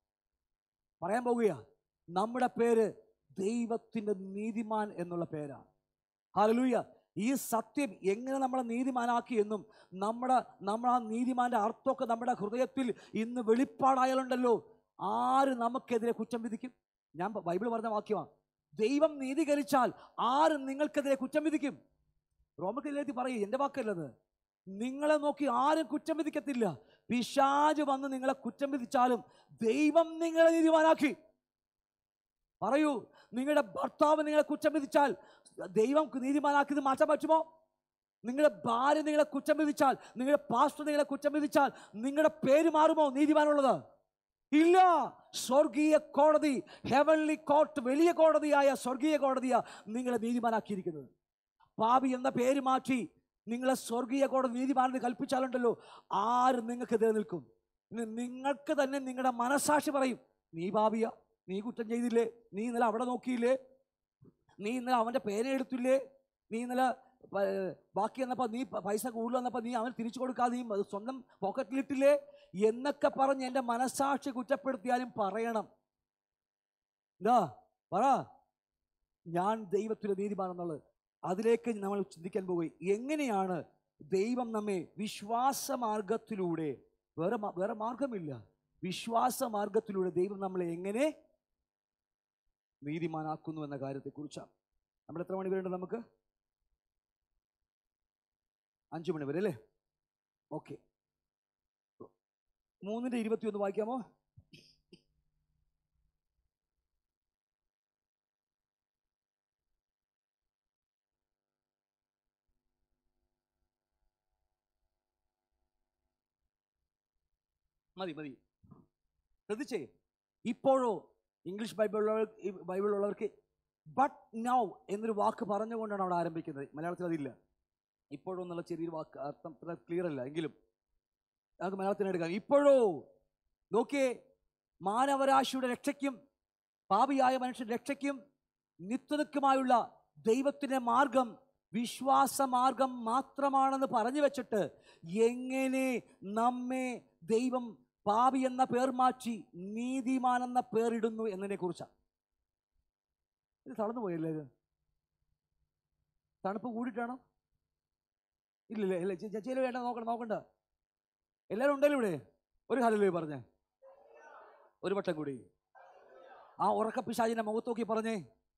പറയാൻ പോകുക നമ്മുടെ പേര് ദൈവത്തിന്റെ നീതിമാൻ എന്നുള്ള പേരാണ് ഹല്ലേലൂയ ഈ സത്യം എങ്ങനെ നമ്മളെ നീതിമാനാക്കി എന്നും നമ്മുടെ നമ്മൾ ആ നീതിമാന്റെ അർത്ഥമൊക്കെ നമ്മുടെ ഹൃദയത്തിൽ ഇന്ന് വെളിപ്പാടായാലുണ്ടല്ലോ ആര് നമുക്കെതിരെ കുറ്റം വിധിക്കും ഞാൻ ബൈബിൾ പറഞ്ഞ വാക്യമാണ് ദൈവം നീതീകരിച്ചാൽ ആര് നിങ്ങൾക്കെതിരെ കുറ്റം വിധിക്കും റോമക്കെഴുതി പറയും എൻ്റെ വാക്കല്ലത് നിങ്ങളെ നോക്കി ആരും കുറ്റം വിധിക്കത്തില്ല പിശാജ് വന്ന് നിങ്ങളെ കുറ്റം വിധിച്ചാലും ദൈവം നിങ്ങളെ നീതിമാനാക്കി പറയൂ നിങ്ങളുടെ ഭർത്താവ് നിങ്ങളെ കുറ്റം വിധിച്ചാൽ ദൈവം നീതിമാനാക്കിയത് മാറ്റാൻ പറ്റുമോ നിങ്ങളുടെ ഭാര്യ നിങ്ങളെ കുറ്റം വിധിച്ചാൽ നിങ്ങളുടെ പാസ്റ്റർ നിങ്ങളെ കുറ്റം വിധിച്ചാൽ നിങ്ങളുടെ പേര് മാറുമോ നീതിമാനുള്ളത് ഇല്ല സ്വർഗീയ കോടതി ഹെവൻലി കോർട്ട് വലിയ കോടതിയായ സ്വർഗീയ കോടതിയാ നിങ്ങളെ നീതിമാനാക്കിയിരിക്കുന്നത് പാപി എന്ന പേര് മാറ്റി നിങ്ങളെ സ്വർഗീയ കോടതി നീതിമാനെന്ന് കൽപ്പിച്ചാലുണ്ടല്ലോ ആര് നിങ്ങൾക്കെതിരെ നിൽക്കും ഇനി നിങ്ങൾക്ക് തന്നെ നിങ്ങളുടെ മനസാക്ഷി പറയും നീ പാപിയ നീ കുറ്റം ചെയ്തില്ലേ നീ ഇന്നലെ അവിടെ നോക്കിയില്ലേ നീ ഇന്നലെ അവൻ്റെ പേന എടുത്തില്ലേ നീ ഇന്നലെ പ- ബാക്കി വന്നപ്പോൾ നീ പ- പൈസ കൂടുതൽ വന്നപ്പോൾ നീ അവന് തിരിച്ചു കൊടുക്കാതെ നീ അത് സ്വന്തം പോക്കറ്റിലിട്ടില്ലേ എന്നൊക്കെ പറഞ്ഞ് എൻ്റെ മനസാക്ഷി കുറ്റപ്പെടുത്തിയാലും പറയണം എന്താ പറ ഞാൻ ദൈവത്തിൻ്റെ നീതിമാനെന്നുള്ളത് അതിലേക്ക് നമ്മൾ ചിന്തിക്കാൻ പോകുകയും എങ്ങനെയാണ് ദൈവം നമ്മെ വിശ്വാസ മാർഗത്തിലൂടെ വേറെ മാ- വേറെ മാർഗമില്ല വിശ്വാസ മാർഗത്തിലൂടെ ദൈവം നമ്മളെ എങ്ങനെ നീതിമാനാക്കുന്നു എന്ന കാര്യത്തെക്കുറിച്ചാണ് നമ്മൾ എത്ര മണി വരെയുണ്ട് നമുക്ക് അഞ്ചു മണി വരെ അല്ലേ ഓക്കെ മൂന്നിന്റെ ഇരുപത്തി ഒന്ന് വായിക്കാമോ മതി മതി ശ്രദ്ധിച്ചേ ഇപ്പോഴോ ഇംഗ്ലീഷ് ബൈബിളുള്ളവർ ബൈബിളുള്ളവർക്ക് ബട്ട് നൗ എന്നൊരു വാക്ക് പറഞ്ഞുകൊണ്ടാണ് അവിടെ ആരംഭിക്കുന്നത് മലയാളത്തിൽ അതില്ല ഇപ്പോഴോ എന്നുള്ള ചെറിയൊരു വാക്ക് അർത്ഥം അത്ര ക്ലിയർ അല്ല എങ്കിലും നമുക്ക് മലയാളത്തിന് എടുക്കാം ഇപ്പോഴോ നോക്കിയേ മാനവരാശിയുടെ രക്ഷയ്ക്കും പാപിയായ മനുഷ്യന്റെ രക്ഷയ്ക്കും നിത്യതയ്ക്കുമായുള്ള ദൈവത്തിന്റെ മാർഗം വിശ്വാസമാർഗം മാത്രമാണെന്ന് പറഞ്ഞു വെച്ചിട്ട് എങ്ങനെ നമ്മെ ദൈവം പാപി എന്ന പേർ മാറ്റി നീതിമാൻ എന്ന പേരിടുന്നു എന്നതിനെ കുറിച്ചാണ് ഇത് തളർന്നു പോയല്ലേ ഇത് തണുപ്പ് കൂടിയിട്ടാണോ ഇല്ലല്ലേ ഇല്ല ചെ- ചെ- ചില വേണ്ട നോക്കണം നോക്കണ്ട എല്ലാവരും ഉണ്ടല്ലോ ഇവിടെ ഒരു ഹലോ പറഞ്ഞേ ഒരു വട്ടം കൂടി ആ ഉറക്ക പിശാചിന്റെ മുഖത്ത് നോക്കി പറഞ്ഞേ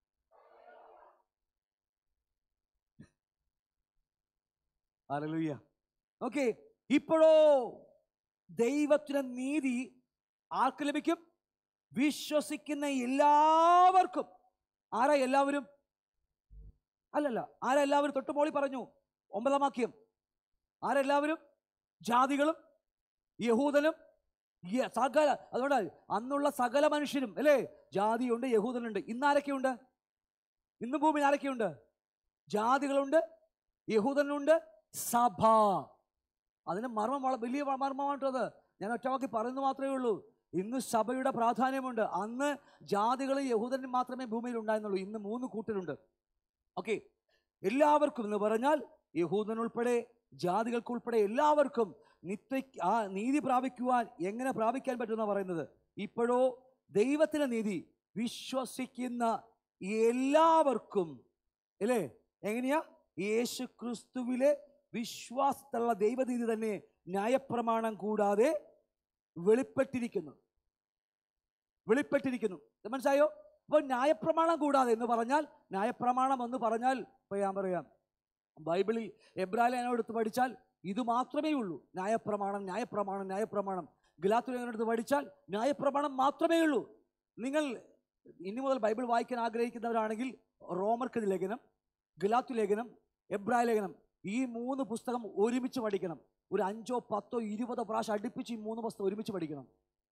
ഹല്ലേലൂയ ഓക്കെ ഇപ്പോഴോ ദൈവത്തിന്റെ നീതി ആർക്ക് ലഭിക്കും വിശ്വസിക്കുന്ന എല്ലാവർക്കും ആരാ എല്ലാവരും അല്ലല്ല ആരാ എല്ലാവരും തൊട്ടുമോളി പറഞ്ഞു ഒമ്പതാം വാക്യം ആരെല്ലാവരും ജാതികളും യഹൂദനും യ- സകല അതുകൊണ്ട് അന്നുള്ള സകല മനുഷ്യരും അല്ലേ ജാതിയുണ്ട് യഹൂദനുണ്ട് ഇന്ന് ആരൊക്കെയുണ്ട് ഇന്ന് ഭൂമിയിൽ ആരൊക്കെയുണ്ട് ജാതികളുണ്ട് യഹൂദനുണ്ട് സഭ അതിന് മർമ്മം വള- വലിയ വ- മർമ്മമായിട്ടത് ഞാൻ ഒറ്റവാക്കി പറയുന്നത് മാത്രമേ ഉള്ളൂ ഇന്ന് സഭയുടെ പ്രാധാന്യമുണ്ട് അന്ന് ജാതികളും യഹൂദനും മാത്രമേ ഭൂമിയിൽ ഉണ്ടായിരുന്നുള്ളൂ ഇന്ന് മൂന്ന് കൂട്ടരുണ്ട് ഓക്കെ എല്ലാവർക്കും എന്ന് പറഞ്ഞാൽ യഹൂദനുൾപ്പെടെ ജാതികൾക്കുൾപ്പെടെ എല്ലാവർക്കും നിത്യ ആ നീതി പ്രാപിക്കുവാൻ എങ്ങനെ പ്രാപിക്കാൻ പറ്റുമെന്ന പറയുന്നത് ഇപ്പോഴോ ദൈവത്തിന്റെ നീതി വിശ്വസിക്കുന്ന എല്ലാവർക്കും അല്ലേ എങ്ങനെയാ യേശു ക്രിസ്തുവിലെ വിശ്വാസത്തിലുള്ള ദൈവനീതി തന്നെ ന്യായപ്രമാണം കൂടാതെ വെളിപ്പെട്ടിരിക്കുന്നു വെളിപ്പെട്ടിരിക്കുന്നു ഇത് മനസ്സിലായോ അപ്പോൾ ന്യായപ്രമാണം കൂടാതെ എന്ന് പറഞ്ഞാൽ ന്യായപ്രമാണം എന്ന് പറഞ്ഞാൽ ഇപ്പൊ ഞാൻ പറയാം ബൈബിളിൽ എബ്രാഹിം എടുത്ത് പഠിച്ചാൽ ഇത് മാത്രമേ ഉള്ളൂ ന്യായപ്രമാണം ന്യായപ്രമാണം ന്യായപ്രമാണം ഗലാത്തുലേഖനം എടുത്ത് പഠിച്ചാൽ ന്യായപ്രമാണം മാത്രമേ ഉള്ളൂ നിങ്ങൾ ഇനി മുതൽ ബൈബിൾ വായിക്കാൻ ആഗ്രഹിക്കുന്നവരാണെങ്കിൽ റോമർക്ക് ലേഖനം ഗലാത്തു ലേഖനം എബ്രായ ലേഖനം ഈ മൂന്ന് പുസ്തകം ഒരുമിച്ച് പഠിക്കണം ഒരു അഞ്ചോ പത്തോ ഇരുപതോ പ്രാവശ്യം അടുപ്പിച്ച് ഈ മൂന്ന് പുസ്തകം ഒരുമിച്ച് പഠിക്കണം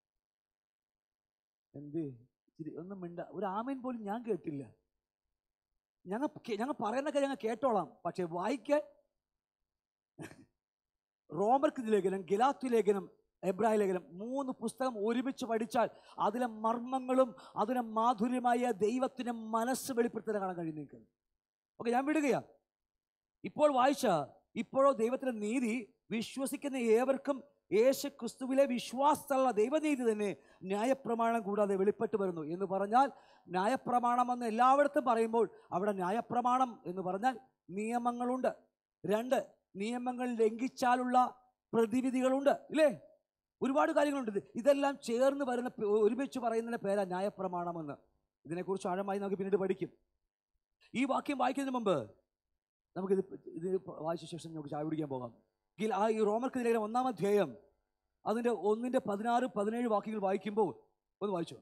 എന്ത് ഇച്ചിരി ഒന്നും മിണ്ട ഒരു ആമേൻ പോലും ഞാൻ കേട്ടില്ല ഞങ്ങൾ ഞങ്ങൾ പറയുന്നൊക്കെ ഞങ്ങൾ കേട്ടോളാം പക്ഷെ വായിക്കാൻ റോമർക്ക് ലേഖനം ഗലാത്തു ലേഖനം എബ്രായ ലേഖനം മൂന്ന് പുസ്തകം ഒരുമിച്ച് പഠിച്ചാൽ അതിലെ മർമ്മങ്ങളും അതിലെ മാധുര്യമായ ദൈവത്തിന്റെ മനസ്സ് വെളിപ്പെടുത്താൻ കാണാൻ കഴിയും നിങ്ങൾക്ക് ഓക്കെ ഞാൻ വിടുകയാ ഇപ്പോൾ വായിച്ച ഇപ്പോഴോ ദൈവത്തിന്റെ നീതി വിശ്വസിക്കുന്ന ഏവർക്കും യേശു ക്രിസ്തുവിലെ വിശ്വാസത്തുള്ള ദൈവനീതി തന്നെ ന്യായപ്രമാണം കൂടാതെ വെളിപ്പെട്ട് വരുന്നു എന്ന് പറഞ്ഞാൽ ന്യായപ്രമാണം എന്ന് എല്ലായിടത്തും പറയുമ്പോൾ അവിടെ ന്യായപ്രമാണം എന്ന് പറഞ്ഞാൽ നിയമങ്ങളുണ്ട് രണ്ട് നിയമങ്ങൾ ലംഘിച്ചാലുള്ള പ്രതിവിധികളുണ്ട് ഇല്ലേ ഒരുപാട് കാര്യങ്ങളുണ്ട് ഇത് ഇതെല്ലാം ചേർന്ന് വരുന്ന പേ- ഒരുമിച്ച് പറയുന്നതിന്റെ പേരാ ന്യായപ്രമാണമെന്ന് ഇതിനെക്കുറിച്ച് ആഴമായി നമുക്ക് പിന്നീട് പഠിക്കും ഈ വാക്യം വായിക്കുന്നതിന് മുമ്പ് നമുക്കിത് ഇത് വായിച്ച ശേഷം നമുക്ക് ചായ കുടിക്കാൻ പോകാം എങ്കിൽ ആ ഈ റോമർക്ക് ലേഖനം ഒന്നാം അധ്യായം അതിൻ്റെ ഒന്നിൻ്റെ പതിനാറ് പതിനേഴ് വാക്യങ്ങൾ വായിക്കുമ്പോൾ ഒന്ന് വായിച്ചു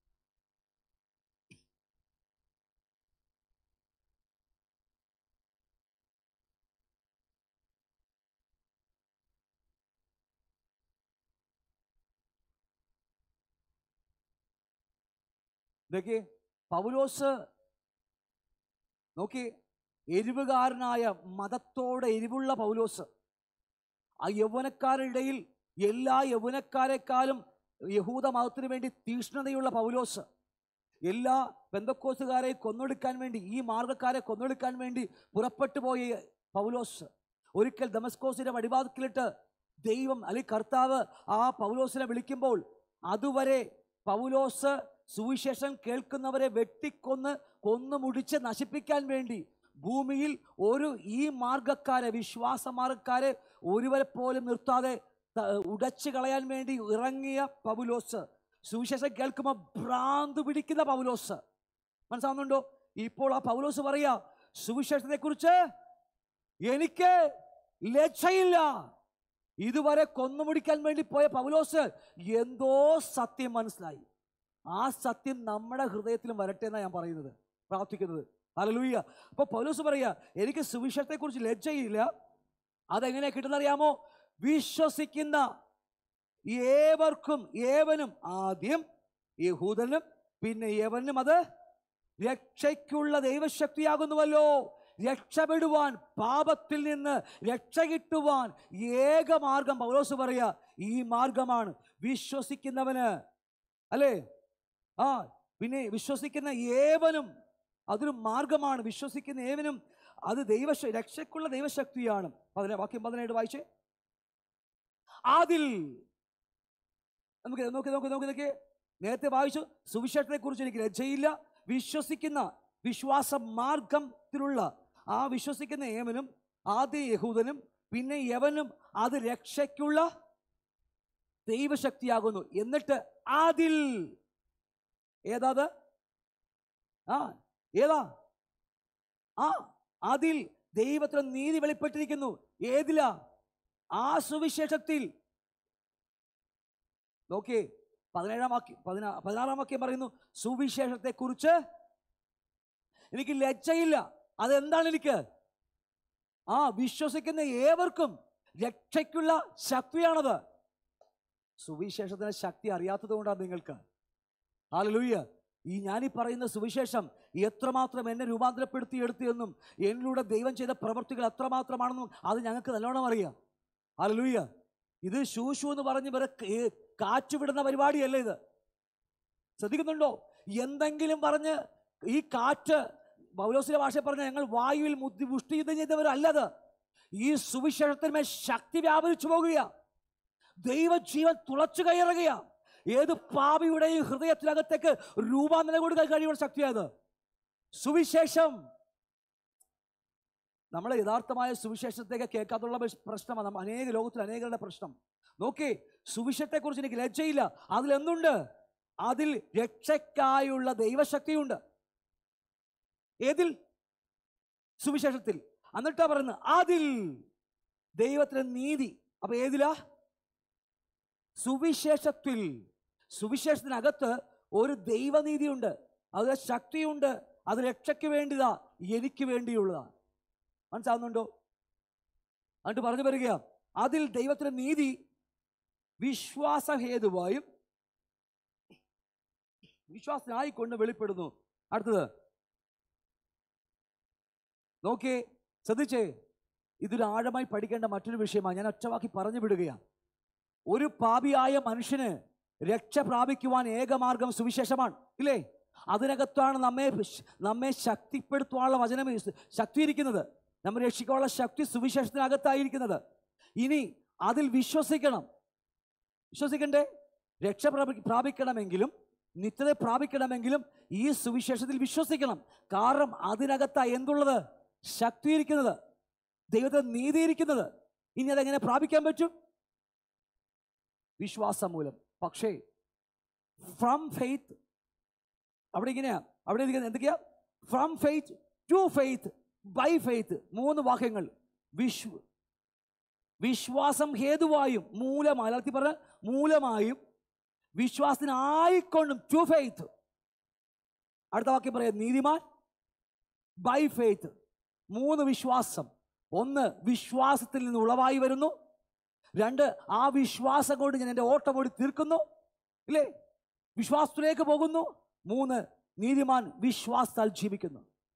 ഇതൊക്കെ പൗലോസ് നോക്കി എരിവുകാരനായ മതത്തോടെ എരിവുള്ള പൗലോസ് ആ യൗവനക്കാരുടെ ഇടയിൽ എല്ലാ യൗവനക്കാരെക്കാളും യഹൂദ മതത്തിന് വേണ്ടി തീഷ്ണതയുള്ള പൗലോസ് എല്ലാ ബന്ധക്കോസുകാരെ കൊന്നൊടുക്കാൻ വേണ്ടി ഈ മാർഗക്കാരെ കൊന്നൊടുക്കാൻ വേണ്ടി പുറപ്പെട്ടു പോയ പൗലോസ് ഒരിക്കൽ ദമസ്കോസിന്റെ വടിവാതിക്കലിട്ട് ദൈവം അല്ലെങ്കിൽ കർത്താവ് ആ പൗലോസിനെ വിളിക്കുമ്പോൾ അതുവരെ പൗലോസ് സുവിശേഷം കേൾക്കുന്നവരെ വെട്ടിക്കൊന്ന് കൊന്നു മുടിച്ച് നശിപ്പിക്കാൻ വേണ്ടി ഭൂമിയിൽ ഒരു ഈ മാർഗക്കാരെ വിശ്വാസ മാർഗക്കാരെ ഒരുവരെ പോലും നിർത്താതെ ത- ഉടച്ചു കളയാൻ വേണ്ടി ഇറങ്ങിയ പൗലോസ് സുവിശേഷം കേൾക്കുമ്പോൾ ഭ്രാന്ത് പിടിക്കുന്ന പൗലോസ് മനസ്സിലാവുന്നുണ്ടോ ഇപ്പോൾ ആ പൗലോസ് പറയാ സുവിശേഷത്തെ കുറിച്ച് എനിക്ക് ലജ്ജയില്ല ഇതുവരെ കൊന്നുമുടിക്കാൻ വേണ്ടി പോയ പൗലോസ് എന്തോ സത്യം മനസ്സിലായി ആ സത്യം നമ്മുടെ ഹൃദയത്തിലും വരട്ടെ എന്നാണ് ഞാൻ പറയുന്നത് പ്രാർത്ഥിക്കുന്നത് ഹല്ലേലൂയ അപ്പോൾ പൗലോസ് പറയാ എനിക്ക് സുവിശേഷത്തെ കുറിച്ച് ലജ്ജയില്ല അതെങ്ങനെയാ കിട്ടുന്നറിയാമോ വിശ്വസിക്കുന്ന ഏവർക്കും ഏവനും ആദ്യം യഹൂദനും പിന്നെ ഏവനും അത് രക്ഷയ്ക്കുള്ള ദൈവശക്തിയാകുന്നുവല്ലോ രക്ഷപ്പെടുവാൻ പാപത്തിൽ നിന്ന് രക്ഷ കിട്ടുവാൻ ഏക മാർഗം പൗലോസ് പറയാ ഈ മാർഗമാണ് വിശ്വസിക്കുന്നവന് അല്ലേ ആ പിന്നെ വിശ്വസിക്കുന്ന ഏവനും അതൊരു മാർഗമാണ് വിശ്വസിക്കുന്ന ഏവനും അത് ദൈവ രക്ഷയ്ക്കുള്ള ദൈവശക്തിയാണ് പതിനെ വാക്യം പതിനേഴ് വായിച്ചേ അതിൽ നമുക്ക് നോക്കി നോക്കി നോക്കി നോക്കി നേരത്തെ വായിച്ചു സുവിശേഷത്തെ കുറിച്ച് എനിക്ക് ലജ്ജയില്ല വിശ്വസിക്കുന്ന വിശ്വാസ മാർഗത്തിലുള്ള ആ വിശ്വസിക്കുന്ന ഏവനും ആദ്യ യഹൂദനും പിന്നെ യവനും അത് രക്ഷയ്ക്കുള്ള ദൈവശക്തിയാകുന്നു എന്നിട്ട് അതിൽ ഏതാത് ആ ഏതാ ആ അതിൽ ദൈവത്തിന് നീതി വെളിപ്പെട്ടിരിക്കുന്നു ഏതിലാ ആ സുവിശേഷത്തിൽ നോക്കിയേ പതിനേഴാം വാക്യം പതിനാ പതിനാറാം വാക്യം പറയുന്നു സുവിശേഷത്തെ കുറിച്ച് എനിക്ക് ലജ്ജയില്ല അതെന്താണ് എനിക്ക് ആ വിശ്വസിക്കുന്ന ഏവർക്കും രക്ഷയ്ക്കുള്ള ശക്തിയാണത് സുവിശേഷത്തിന് ശക്തി അറിയാത്തത് കൊണ്ടാണ് നിങ്ങൾക്ക് ഹാലലൂയ്യ ഈ ഞാനീ പറയുന്ന സുവിശേഷം എത്രമാത്രം എന്നെ രൂപാന്തരപ്പെടുത്തി എടുത്തു എന്നും എന്നിലൂടെ ദൈവം ചെയ്ത പ്രവൃത്തികൾ എത്രമാത്രമാണെന്നും അത് ഞങ്ങൾക്ക് നല്ലോണം അറിയാം ഹാലലൂയ്യ ഇത് ശൂശു എന്ന് പറഞ്ഞ് ഇവരെ ക- കാറ്റ് വിടുന്ന പരിപാടിയല്ല ഇത് ശ്രദ്ധിക്കുന്നുണ്ടോ എന്തെങ്കിലും പറഞ്ഞ് ഈ കാറ്റ് പൗലോസിന്റെ ഭാഷയിൽ പറഞ്ഞ ഞങ്ങൾ വായുവിൽ മുദ്ദി മുഷ്ടി യുദ്ധം ചെയ്തവരല്ലത് ഈ സുവിശേഷത്തിന്മേൽ ശക്തി വ്യാപരിച്ചു പോകുക ദൈവജീവൻ തുളച്ചു കയറുകയ ഏത് പാപിയുടെയും ഹൃദയത്തിനകത്തേക്ക് രൂപാന്തരം കൊടുക്കാൻ കഴിയുന്ന ശക്തിയായത് സുവിശേഷം നമ്മൾ യഥാർത്ഥമായ സുവിശേഷത്തേക്ക് കേൾക്കാത്തുള്ള പ്രശ്- പ്രശ്നമാണ് നമ്മ അനേക ലോകത്തിൽ അനേകരുടെ പ്രശ്നം നോക്കേ സുവിശേഷത്തെക്കുറിച്ച് എനിക്ക് ലജ്ജയില്ല അതിലെന്തുണ്ട് അതിൽ രക്ഷയ്ക്കായുള്ള ദൈവശക്തിയുണ്ട് ഏതിൽ സുവിശേഷത്തിൽ എന്നിട്ടാ പറയുന്നത് അതിൽ ദൈവത്തിന്റെ നീതി അപ്പൊ ഏതിലാ സുവിശേഷത്തിൽ സുവിശേഷത്തിനകത്ത് ഒരു ദൈവനീതിയുണ്ട് അത് ശക്തിയുണ്ട് അത് രക്ഷയ്ക്ക് വേണ്ടിയതാ എനിക്ക് വേണ്ടിയുള്ളതാ മനസ്സിലാവുന്നുണ്ടോ എന്നിട്ട് പറഞ്ഞു വരിക അതിൽ ദൈവത്തിന്റെ നീതി വിശ്വാസഹേതുവായും വിശ്വാസത്തിനായിക്കൊണ്ട് വെളിപ്പെടുന്നു അടുത്തത് നോക്കിയേ ശ്രദ്ധിച്ചേ ഇതൊരു ആഴമായി പഠിക്കേണ്ട മറ്റൊരു വിഷയമാണ് ഞാൻ ഒറ്റവാക്കി പറഞ്ഞു വിടുകയാണ് ഒരു പാപിയായ മനുഷ്യന് രക്ഷ പ്രാപിക്കുവാൻ ഏകമാർഗം സുവിശേഷമാണ് ഇല്ലേ അതിനകത്താണ് നമ്മെ നമ്മെ ശക്തിപ്പെടുത്തുവാനുള്ള വചനം ശക്തിയിരിക്കുന്നത് നമ്മെ രക്ഷിക്കാനുള്ള ശക്തി സുവിശേഷത്തിനകത്തായിരിക്കുന്നത് ഇനി അതിൽ വിശ്വസിക്കണം വിശ്വസിക്കണ്ടേ രക്ഷ പ്രാപി- പ്രാപിക്കണമെങ്കിലും നിത്യത പ്രാപിക്കണമെങ്കിലും ഈ സുവിശേഷത്തിൽ വിശ്വസിക്കണം കാരണം അതിനകത്താ എന്തുള്ളത് ശക്തിയിരിക്കുന്നത് ദൈവത്തെ നീതിയിരിക്കുന്നത് ഇനി അതെങ്ങനെ പ്രാപിക്കാൻ പറ്റും വിശ്വാസം മൂലം പക്ഷേ ഫ്രം ഫെയ്ത്ത് അവിടെ ഇങ്ങനെയാ അവിടെ ഇരിക്കുന്നത് എന്തൊക്കെയാ from faith to faith by faith മൂന്ന് വാക്യങ്ങൾ വിശ്വ വിശ്വാസം ഹേതുവായും മൂലമായി അലർത്തി പറഞ്ഞ മൂലമായും വിശ്വാസത്തിനായിക്കൊണ്ടും ടു ഫെയ്ത്ത് അടുത്ത വാക്യം പറയാം നീതിമാൻ ബൈ ഫെയ്ത്ത് മൂന്ന് വിശ്വാസം ഒന്ന് വിശ്വാസത്തിൽ നിന്ന് ഉളവായി വരുന്നു രണ്ട് ആ വിശ്വാസം കൊണ്ട് ഞാൻ എൻ്റെ ഓട്ടം ഓടി തീർക്കുന്നു ഇല്ലേ വിശ്വാസത്തിലേക്ക് പോകുന്നു മൂന്ന് നീതിമാൻ വിശ്വാസത്താൽ ജീവിക്കുന്നു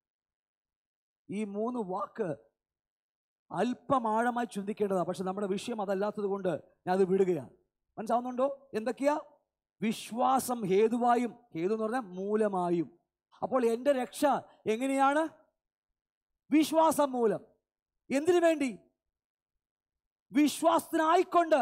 ഈ മൂന്ന് വാക്ക് അല്പം ആഴമായി ചിന്തിക്കേണ്ടതാണ് പക്ഷെ നമ്മുടെ വിഷയം അതല്ലാത്തത് കൊണ്ട് ഞാൻ അത് വിടുകയാണ് മനസ്സിലാവുന്നുണ്ടോ എന്തൊക്കെയാ വിശ്വാസം ഹേതുവായും ഹേതു എന്ന് പറഞ്ഞാൽ മൂലമായും അപ്പോൾ എൻ്റെ രക്ഷ എങ്ങനെയാണ് വിശ്വാസം മൂലം എന്തിനു വേണ്ടി വിശ്വാസത്തിനായിക്കൊണ്ട്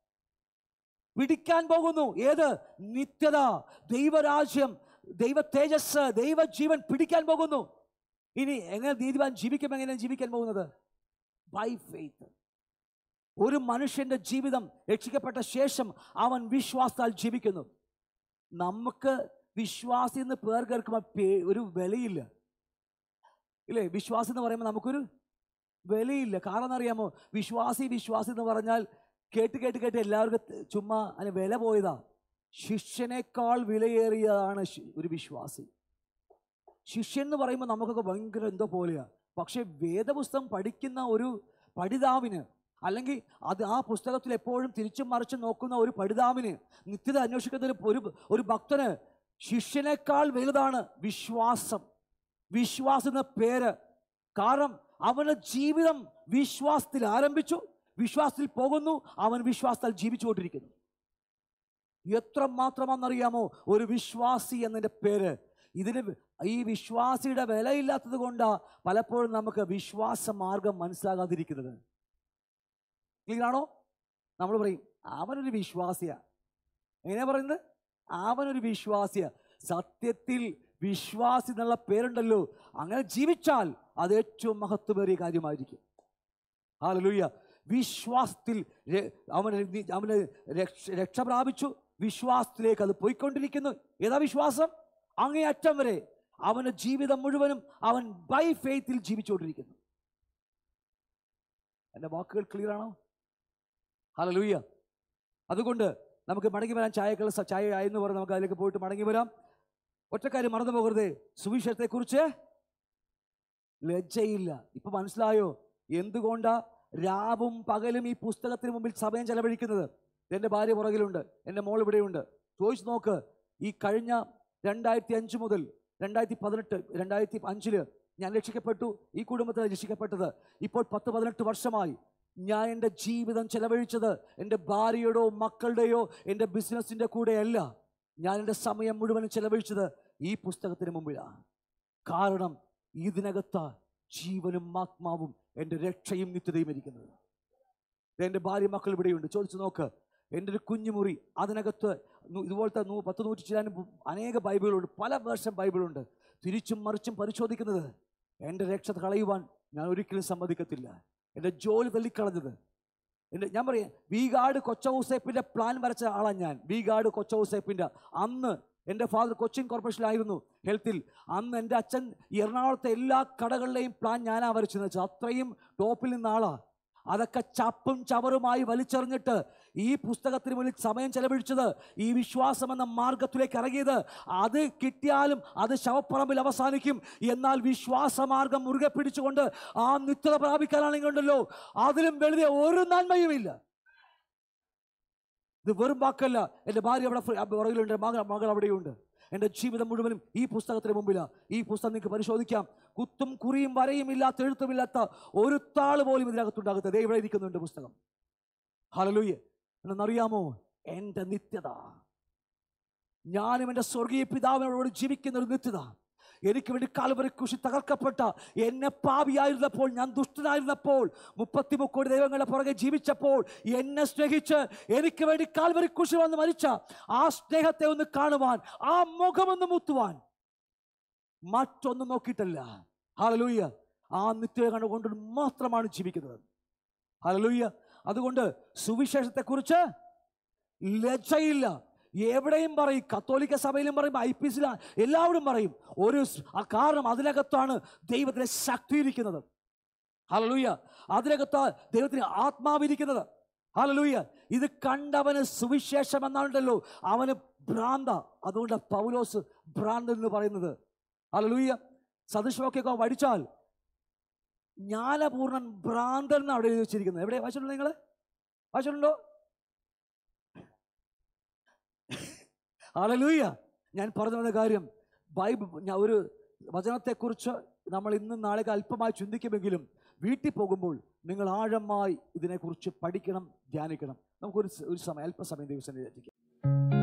പിടിക്കാൻ പോകുന്നു ഏത് നിത്യത ദൈവരാജ്യം ദൈവ തേജസ് ദൈവജീവൻ പിടിക്കാൻ പോകുന്നു ഇനി എങ്ങനെ നീതിവാൻ ജീവിക്കും എങ്ങനെ ജീവിക്കാൻ പോകുന്നത് ബൈ ഫെയ്ത്ത് ഒരു മനുഷ്യന്റെ ജീവിതം രക്ഷിക്കപ്പെട്ട ശേഷം അവൻ വിശ്വാസത്താൽ ജീവിക്കുന്നു നമുക്ക് വിശ്വാസി എന്ന് പേർ കേൾക്കുമ്പോൾ പേ- ഒരു വിലയില്ല ഇല്ലേ വിശ്വാസം എന്ന് പറയുമ്പോൾ നമുക്കൊരു വിലയില്ല കാരണം എന്നറിയാമോ വിശ്വാസി വിശ്വാസി എന്ന് പറഞ്ഞാൽ കേട്ട് കേട്ട് കേട്ട് എല്ലാവർക്കും ത- ചുമ്മാ അതിന് വില പോയതാ ശിഷ്യനേക്കാൾ വിലയേറിയതാണ് ശി- ഒരു വിശ്വാസി ശിഷ്യൻ എന്ന് പറയുമ്പോൾ നമുക്കൊക്കെ ഭയങ്കര എന്തോ പോലെയാ പക്ഷെ വേദപുസ്തകം പഠിക്കുന്ന ഒരു പഠിതാവിന് അല്ലെങ്കിൽ അത് ആ പുസ്തകത്തിൽ എപ്പോഴും തിരിച്ചും മറിച്ചും നോക്കുന്ന ഒരു പഠിതാവിന് നിത്യത അന്വേഷിക്കുന്ന ഒരു ഒരു ഒരു ഭക്തന് ശിഷ്യനേക്കാൾ വലുതാണ് വിശ്വാസം വിശ്വാസം എന്ന പേര് കാരണം അവന്റെ ജീവിതം വിശ്വാസത്തിൽ ആരംഭിച്ചു വിശ്വാസത്തിൽ പോകുന്നു അവൻ വിശ്വാസത്താൽ ജീവിച്ചുകൊണ്ടിരിക്കുന്നു എത്ര മാത്രമാണെന്നറിയാമോ ഒരു വിശ്വാസി എന്നതിൻ്റെ പേര് ഇതിന് ഈ വിശ്വാസിയുടെ വിലയില്ലാത്തത് കൊണ്ടാ പലപ്പോഴും നമുക്ക് വിശ്വാസ മാർഗം മനസ്സിലാകാതിരിക്കുന്നത് ക്ലിയർ ആണോ നമ്മൾ പറയും അവനൊരു വിശ്വാസിയാ എങ്ങനെയാ പറയുന്നത് അവനൊരു വിശ്വാസിയ സത്യത്തിൽ വിശ്വാസി എന്നുള്ള പേരുണ്ടല്ലോ അങ്ങനെ ജീവിച്ചാൽ അത് ഏറ്റവും മഹത്വമേറിയ കാര്യമായിരിക്കും ഹാലലൂയ വിശ്വാസത്തിൽ ര- അവന് നി- അവന് രക്ഷ രക്ഷ പ്രാപിച്ചു വിശ്വാസത്തിലേക്ക് അത് പോയിക്കൊണ്ടിരിക്കുന്നു ഏതാ വിശ്വാസം അങ്ങേയറ്റം വരെ അവന്റെ ജീവിതം മുഴുവനും അവൻ ബൈ ഫെയ്ത്തിൽ ജീവിച്ചുകൊണ്ടിരിക്കുന്നു എൻ്റെ വാക്കുകൾ ക്ലിയർ ആണോ ഹലലൂയ അതുകൊണ്ട് നമുക്ക് മടങ്ങി വരാൻ ചായകൾ സ- ചായ ആയെന്ന് പറഞ്ഞ് നമുക്ക് അതിലേക്ക് പോയിട്ട് മടങ്ങി വരാം ഒറ്റക്കാര്യം മറന്നു പോകരുത് സുവിശേഷത്തെക്കുറിച്ച് ലജ്ജയില്ല ഇപ്പൊ മനസ്സിലായോ എന്തുകൊണ്ടാ രാവും പകലും ഈ പുസ്തകത്തിന് മുമ്പിൽ സമയം ചെലവഴിക്കുന്നത് എൻ്റെ ഭാര്യ പുറകിലുണ്ട് എൻ്റെ മോൾ ഇവിടെയുണ്ട് ചോദിച്ചു നോക്ക് ഈ കഴിഞ്ഞ രണ്ടായിരത്തി അഞ്ച് മുതൽ രണ്ടായിരത്തി പതിനെട്ട് രണ്ടായിരത്തി അഞ്ചില് ഞാൻ രക്ഷിക്കപ്പെട്ടു ഈ കുടുംബത്തിൽ രക്ഷിക്കപ്പെട്ടത് ഇപ്പോൾ പത്ത് പതിനെട്ട് വർഷമായി ഞാൻ എൻ്റെ ജീവിതം ചെലവഴിച്ചത് എൻ്റെ ഭാര്യയുടെയോ മക്കളുടെയോ എൻ്റെ ബിസിനസ്സിൻ്റെ കൂടെയല്ല ഞാൻ എൻ്റെ സമയം മുഴുവനും ചെലവഴിച്ചത് ഈ പുസ്തകത്തിന് മുമ്പിലാണ് കാരണം ഇതിനകത്ത് ജീവനും ആത്മാവും എൻ്റെ രക്ഷയും നിത്യതയും ഇരിക്കുന്നത് എൻ്റെ ഭാര്യ മക്കൾ ഇവിടെയുണ്ട് ചോദിച്ചു നോക്ക് എൻ്റെ ഒരു കുഞ്ഞുമുറി അതിനകത്ത് നു- ഇതുപോലത്തെ നൂ പത്ത് നൂറ്റി ചിലാനും അനേക ബൈബിളുണ്ട് പല വേർഷം ബൈബിളുണ്ട് തിരിച്ചും മറിച്ചും പരിശോധിക്കുന്നത് എൻ്റെ രക്ഷ കളയുവാൻ ഞാൻ ഒരിക്കലും സമ്മതിക്കത്തില്ല എൻ്റെ ജോലി തള്ളിക്കളഞ്ഞത് എൻ്റെ ഞാൻ പറയാം വീഗാട് കൊച്ചൗസേപ്പിൻ്റെ പ്ലാൻ വരച്ച ആളാണ് ഞാൻ വീഗാട് കൊച്ചൗസേപ്പിൻ്റെ അന്ന് എൻ്റെ ഫാദർ കൊച്ചിൻ കോർപ്പറേഷനിലായിരുന്നു ഹെൽത്തിൽ അന്ന് എൻ്റെ അച്ഛൻ ഈ എറണാകുളത്തെ എല്ലാ കടകളിലെയും പ്ലാൻ ഞാനാ വരച്ചെന്ന് വെച്ചാൽ അത്രയും ടോപ്പിൽ നിന്ന ആളാ അതൊക്കെ ചപ്പും ചവറുമായി വലിച്ചെറിഞ്ഞിട്ട് ഈ പുസ്തകത്തിന് മുന്നിൽ സമയം ചെലവഴിച്ചത് ഈ വിശ്വാസം എന്ന മാർഗത്തിലേക്ക് ഇറങ്ങിയത് അത് കിട്ടിയാലും അത് ശവപ്പറമ്പിൽ അവസാനിക്കും എന്നാൽ വിശ്വാസമാർഗം മുറുകെ പിടിച്ചുകൊണ്ട് ആ നിത്യത പ്രാപിക്കാനാണെങ്കിലുണ്ടല്ലോ അതിലും വലുതെ ഒരു നന്മയുമില്ല ഇത് വെറും വാക്കല്ല എൻ്റെ ഭാര്യ അവിടെ ഫ്ര- പുറകിലുണ്ട് മകൾ മകൾ അവിടെയുണ്ട് എൻ്റെ ജീവിതം മുഴുവനും ഈ പുസ്തകത്തിന് മുമ്പിലാണ് ഈ പുസ്തകം നിങ്ങൾക്ക് പരിശോധിക്കാം കുത്തും കുറിയും വരയും ഇല്ലാത്ത എഴുത്തുമില്ലാത്ത ഒരു താള് പോലും ഇതിനകത്തുണ്ടാകത്ത ദേ ഇവിടെ ഇരിക്കുന്നുണ്ട് പുസ്തകം ഹലലൂയ എന്നറിയാമോ എൻ്റെ നിത്യത ഞാനും എൻ്റെ സ്വർഗീയ പിതാവിനോട് ജീവിക്കുന്ന ഒരു നിത്യത എനിക്ക് വേണ്ടി കാൽവരി കുശി തകർക്കപ്പെട്ട എന്നെ പാപിയായിരുന്നപ്പോൾ ഞാൻ ദുഷ്ടനായിരുന്നപ്പോൾ മുപ്പത്തി മുക്കോടി ദൈവങ്ങളുടെ പുറകെ ജീവിച്ചപ്പോൾ എന്നെ സ്നേഹിച്ച് എനിക്ക് വേണ്ടി കാൽവരി കുശി വന്ന് മരിച്ച ആ സ്നേഹത്തെ ഒന്ന് കാണുവാൻ ആ മുഖമൊന്ന് മുത്തുവാൻ മറ്റൊന്നും നോക്കിയിട്ടല്ല ഹാലലൂയ്യ ആ നിത്യ കണ്ടുകൊണ്ട് മാത്രമാണ് ജീവിക്കുന്നത് ഹാലലൂയ്യ അതുകൊണ്ട് സുവിശേഷത്തെക്കുറിച്ച് ലജ്ജയില്ല എവിടെയും പറയും കത്തോലിക്ക സഭയിലും പറയും ഐ പി സിയിലും എല്ലാവരും പറയും ഒരു സ്- ആ കാരണം അതിനകത്താണ് ദൈവത്തിന്റെ ശക്തി ഇരിക്കുന്നത് ഹലലൂയ അതിനകത്ത് ദൈവത്തിന് ആത്മാവിരിക്കുന്നത് ഹലലൂയ ഇത് കണ്ടവന് സുവിശേഷം എന്നാണല്ലോ അവന് ഭ്രാന്ത അതുകൊണ്ട് പൗലോസ് ഭ്രാന്തൻ എന്ന് പറയുന്നത് ഹലലൂയ സദൃശമൊക്കെ പഠിച്ചാൽ ജ്ഞാനപൂർണ്ണൻ ഭ്രാന്തൻ എന്ന് അവിടെ എഴുതി വെച്ചിരിക്കുന്നത് എവിടെ വായിച്ചിട്ടുണ്ടോ നിങ്ങൾ വായിച്ചിട്ടുണ്ടോ ഹല്ലേലൂയ ഞാൻ പറഞ്ഞു വന്ന കാര്യം ബൈബിൾ ഞാൻ ഒരു വചനത്തെക്കുറിച്ച് നമ്മൾ ഇന്നും നാളെ അല്പമായി ചിന്തിക്കുമെങ്കിലും വീട്ടിൽ പോകുമ്പോൾ നിങ്ങൾ ആഴമായി ഇതിനെക്കുറിച്ച് പഠിക്കണം ധ്യാനിക്കണം നമുക്കൊരു സ- ഒരു സമയം അല്പസമയം ദിവസം വിചാരിക്കാം